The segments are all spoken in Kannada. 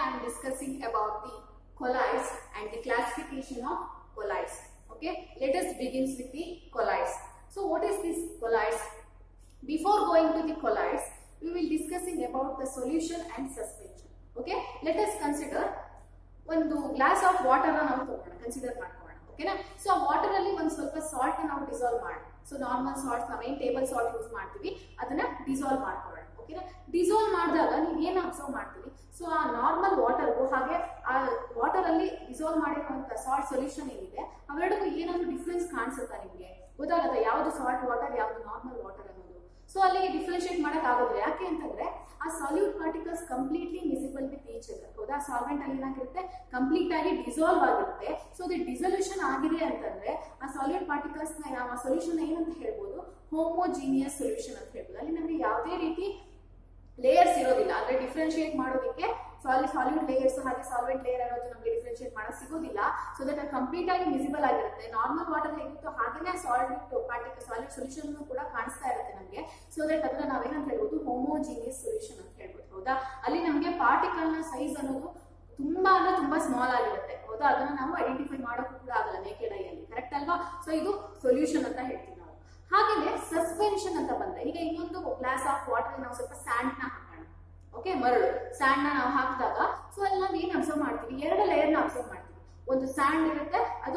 I am discussing about the colloids and the classification of colloids. Okay, let us begin with the colloids. So, what is this colloids? Before going to the colloids, we will discussing about the solution and suspension. Okay, let us consider ಒಂದು ಗ್ಲಾಸ್ ಆಫ್ ವಾಟರ್ ನಾವು ತಗೋಣ ಕನ್ಸಿಡರ್ ಮಾಡ್ಕೊಳ್ಳೋಣ ಓಕೆನಾ ಸೊ ಆ ವಾಟರ್ ಅಲ್ಲಿ ಒಂದು ಸ್ವಲ್ಪ ಸಾಲ್ಟ್ ನಾವು ಡಿಸಾಲ್ವ್ ಮಾಡಿ ಸೊ ನಾರ್ಮಲ್ ಸಾಲ್ಟ್ ನಾವೇನ್ ಟೇಬಲ್ ಸಾಲ್ಟ್ ಯೂಸ್ ಮಾಡ್ತೀವಿ ಅದನ್ನ ಡಿಸಾಲ್ವ್ ಮಾಡ್ಕೊಳ್ಳೋಣ ಓಕೆನಾ ಡಿಸಾಲ್ವ್ ಮಾಡಿದಾಗ ನೀವು ಏನ್ ಅಬ್ಸರ್ವ್ ಮಾಡ್ತೀವಿ ಸೊ ಆ ನಾರ್ಮಲ್ ವಾಟರ್ಗೂ ಹಾಗೆ ಆ ವಾಟರ್ ಅಲ್ಲಿ ಡಿಸಾಲ್ವ್ ಮಾಡಿರುವಂತ ಸಾಲ್ಟ್ ಸೊಲ್ಯೂಷನ್ ಏನಿದೆ ಅವೆರಡಕ್ಕೂ ಏನಾದ್ರು ಡಿಫ್ರೆನ್ಸ್ ಕಾಣಿಸುತ್ತಾ ನಿಮಗೆ ಗೊತ್ತಾಗತ್ತಾ ಯಾವ್ದು ಸಾಲ್ಟ್ ವಾಟರ್ ಯಾವ್ದು ನಾರ್ಮಲ್ ವಾಟರ್ ಅನ್ನೋದು ಸೊ ಅಲ್ಲಿ ಡಿಫ್ರೆನ್ಶಿಯೇಟ್ ಮಾಡಕ್ ಆಗೋದಿಲ್ಲ ಯಾಕೆ ಅಂತಂದ್ರೆ ಆ solute particles completely miscible with each other ಹೌದಾ ಸಾಲ್ವೆಂಟ್ ಅಲ್ಲಿ ಏನಾಗಿರುತ್ತೆ ಕಂಪ್ಲೀಟ್ ಆಗಿ ಡಿಸಾಲ್ವ್ ಆಗಿರುತ್ತೆ ಸೊ ಅದು ಡಿಸಲ್ಯೂಷನ್ ಆಗಿದೆ ಅಂತಂದ್ರೆ ಆ ಸಾಲ್ಯೂಟ್ ಪಾರ್ಟಿಕಲ್ಸ್ ನ ಯಾವ ಸೊಲ್ಯೂಷನ್ ಏನಂತ ಹೇಳ್ಬೋದು ಹೋಮೋಜಿನಿಯಸ್ ಸೊಲ್ಯೂಷನ್ ಅಂತ ಹೇಳ್ಬೋದು ಅಲ್ಲಿ ನಮಗೆ ಯಾವುದೇ ರೀತಿ ಲೇಯರ್ಸ್ ಇರೋದಿಲ್ಲ ಅಂದ್ರೆ ಡಿಫ್ರೆನ್ಶಿಯೇಟ್ ಮಾಡೋದಕ್ಕೆ ಸಾಲಿ ಸಾಲ್ಯೂಟ್ ಲೇಯರ್ಸ್ ಹಾಗೆ ಸಾಲ್ವೆಂಟ್ ಲೇಯರ್ ಅನ್ನೋದು ನಮಗೆ ಡಿಫ್ರೆನ್ಶಿಯೇಟ್ ಮಾಡಕ್ ಸಿಗೋದಿಲ್ಲ ಸೊ ದಟ್ ಕಂಪ್ಲೀಟ್ ಆಗಿ ವಿಸಿಬಲ್ ಆಗಿರುತ್ತೆ ನಾರ್ಮಲ್ ವಾಟರ್ ಹೇಗಿತ್ತು ಹಾಗೇನೆ ಸಾಲ್ಟ್ ಪಾರ್ಟಿಕಲ್ ಸಾಲ್ಯೂಟ್ ಸೊಲ್ಯೂಷನ್ ಕೂಡ ಕಾಣಿಸ್ತಾ ಇರುತ್ತೆ ನಮಗೆ ಸೊ ದಟ್ ಅದನ್ನ ನಾವೇನಂತ ಹೇಳ್ಬೋದು ಹೋಮೋಜಿನಿಯಸ್ ಸೊಲ್ಯೂಷನ್ ಅಂತ ಹೇಳ್ಬೋದು ಹೌದಾ ಅಲ್ಲಿ ನಮಗೆ ಪಾರ್ಟಿಕಲ್ ನ ಸೈಜ್ ಅನ್ನೋದು ತುಂಬಾ ಅಂದ್ರೆ ತುಂಬಾ ಸ್ಮಾಲ್ ಆಗಿರುತ್ತೆ ಹೌದಾ ಅದನ್ನ ನಾವು ಐಡೆಂಟಿಫೈ ಮಾಡೋಕ್ಕೂ ಕೂಡ ಆಗಲ್ಲ ನೇಕೆಡ್ ಐ ಅಲ್ಲಿ ಕರೆಕ್ಟ್ ಅಲ್ವಾ ಸೊ ಇದು ಸೊಲ್ಯೂಷನ್ ಅಂತ ಹೇಳ್ತೀವಿ ನಾವು ಹಾಗೆಯೇ ಸಸ್ಪೆನ್ಷನ್ ಅಂತ ಬಂದ್ರೆ ಈಗ ಇನ್ನೊಂದು ಗ್ಲಾಸ್ ಆಫ್ ವಾಟರ್ ನಾವು ಸ್ವಲ್ಪ ಸ್ಯಾಂಡ್ ನ ಹಾಕೋಣ ಓಕೆ ಮರಳು ಸ್ಯಾಂಡ್ ನ ನಾವು ಹಾಕಿದಾಗ ಸೊ ಅಲ್ಲಿ ನಾವು ಏನ್ ಅಬ್ಸರ್ವ್ ಮಾಡ್ತೀವಿ ಎರಡು ಲೇಯರ್ ನ ಅಬ್ಸರ್ವ್ ಮಾಡ್ತೀವಿ ಒಂದು ಸ್ಯಾಂಡ್ ಇರುತ್ತೆ ಅದು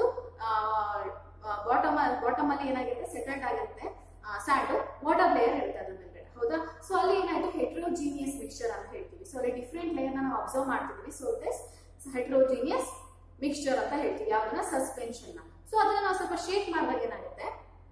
ಬಾಟಮ್ ಬಾಟಮ್ ಅಲ್ಲಿ ಏನಾಗಿರುತ್ತೆ ಸೆಟಲ್ಡ್ ಆಗಿರುತ್ತೆ ಸ್ಯಾಂಡ್ ವಾಟರ್ ಲೇಯರ್ ಇರುತ್ತೆ ಅದ್ರ ಮೇಲ್ಗಡೆ ಹೌದಾ ಸೊ ಅಲ್ಲಿ ಏನಾಯ್ತು ಹೆಟ್ರೋಜಿನಿಯಸ್ ಮಿಕ್ಸ್ಚರ್ ಅಂತ ಹೇಳ್ತೀವಿ ಸೊ ಅಲ್ಲಿ ಡಿಫ್ರೆಂಟ್ ಲೇಯರ್ ನಾವು ಅಬ್ಸರ್ವ್ ಮಾಡ್ತಿದ್ವಿ ಸೊ ದಿಸ್ ಹೆಟ್ರೋಜಿನಿಯಸ್ ಮಿಕ್ಸ್ಚರ್ ಅಂತ ಹೇಳ್ತೀವಿ ಯಾವ್ದನ್ನ ಸಸ್ಪೆನ್ಷನ್ ನ ಸೊ ಅದನ್ನ ನಾವು ಸ್ವಲ್ಪ ಶೇಕ್ ಮಾಡಿದಾಗ ಏನಾಗುತ್ತೆ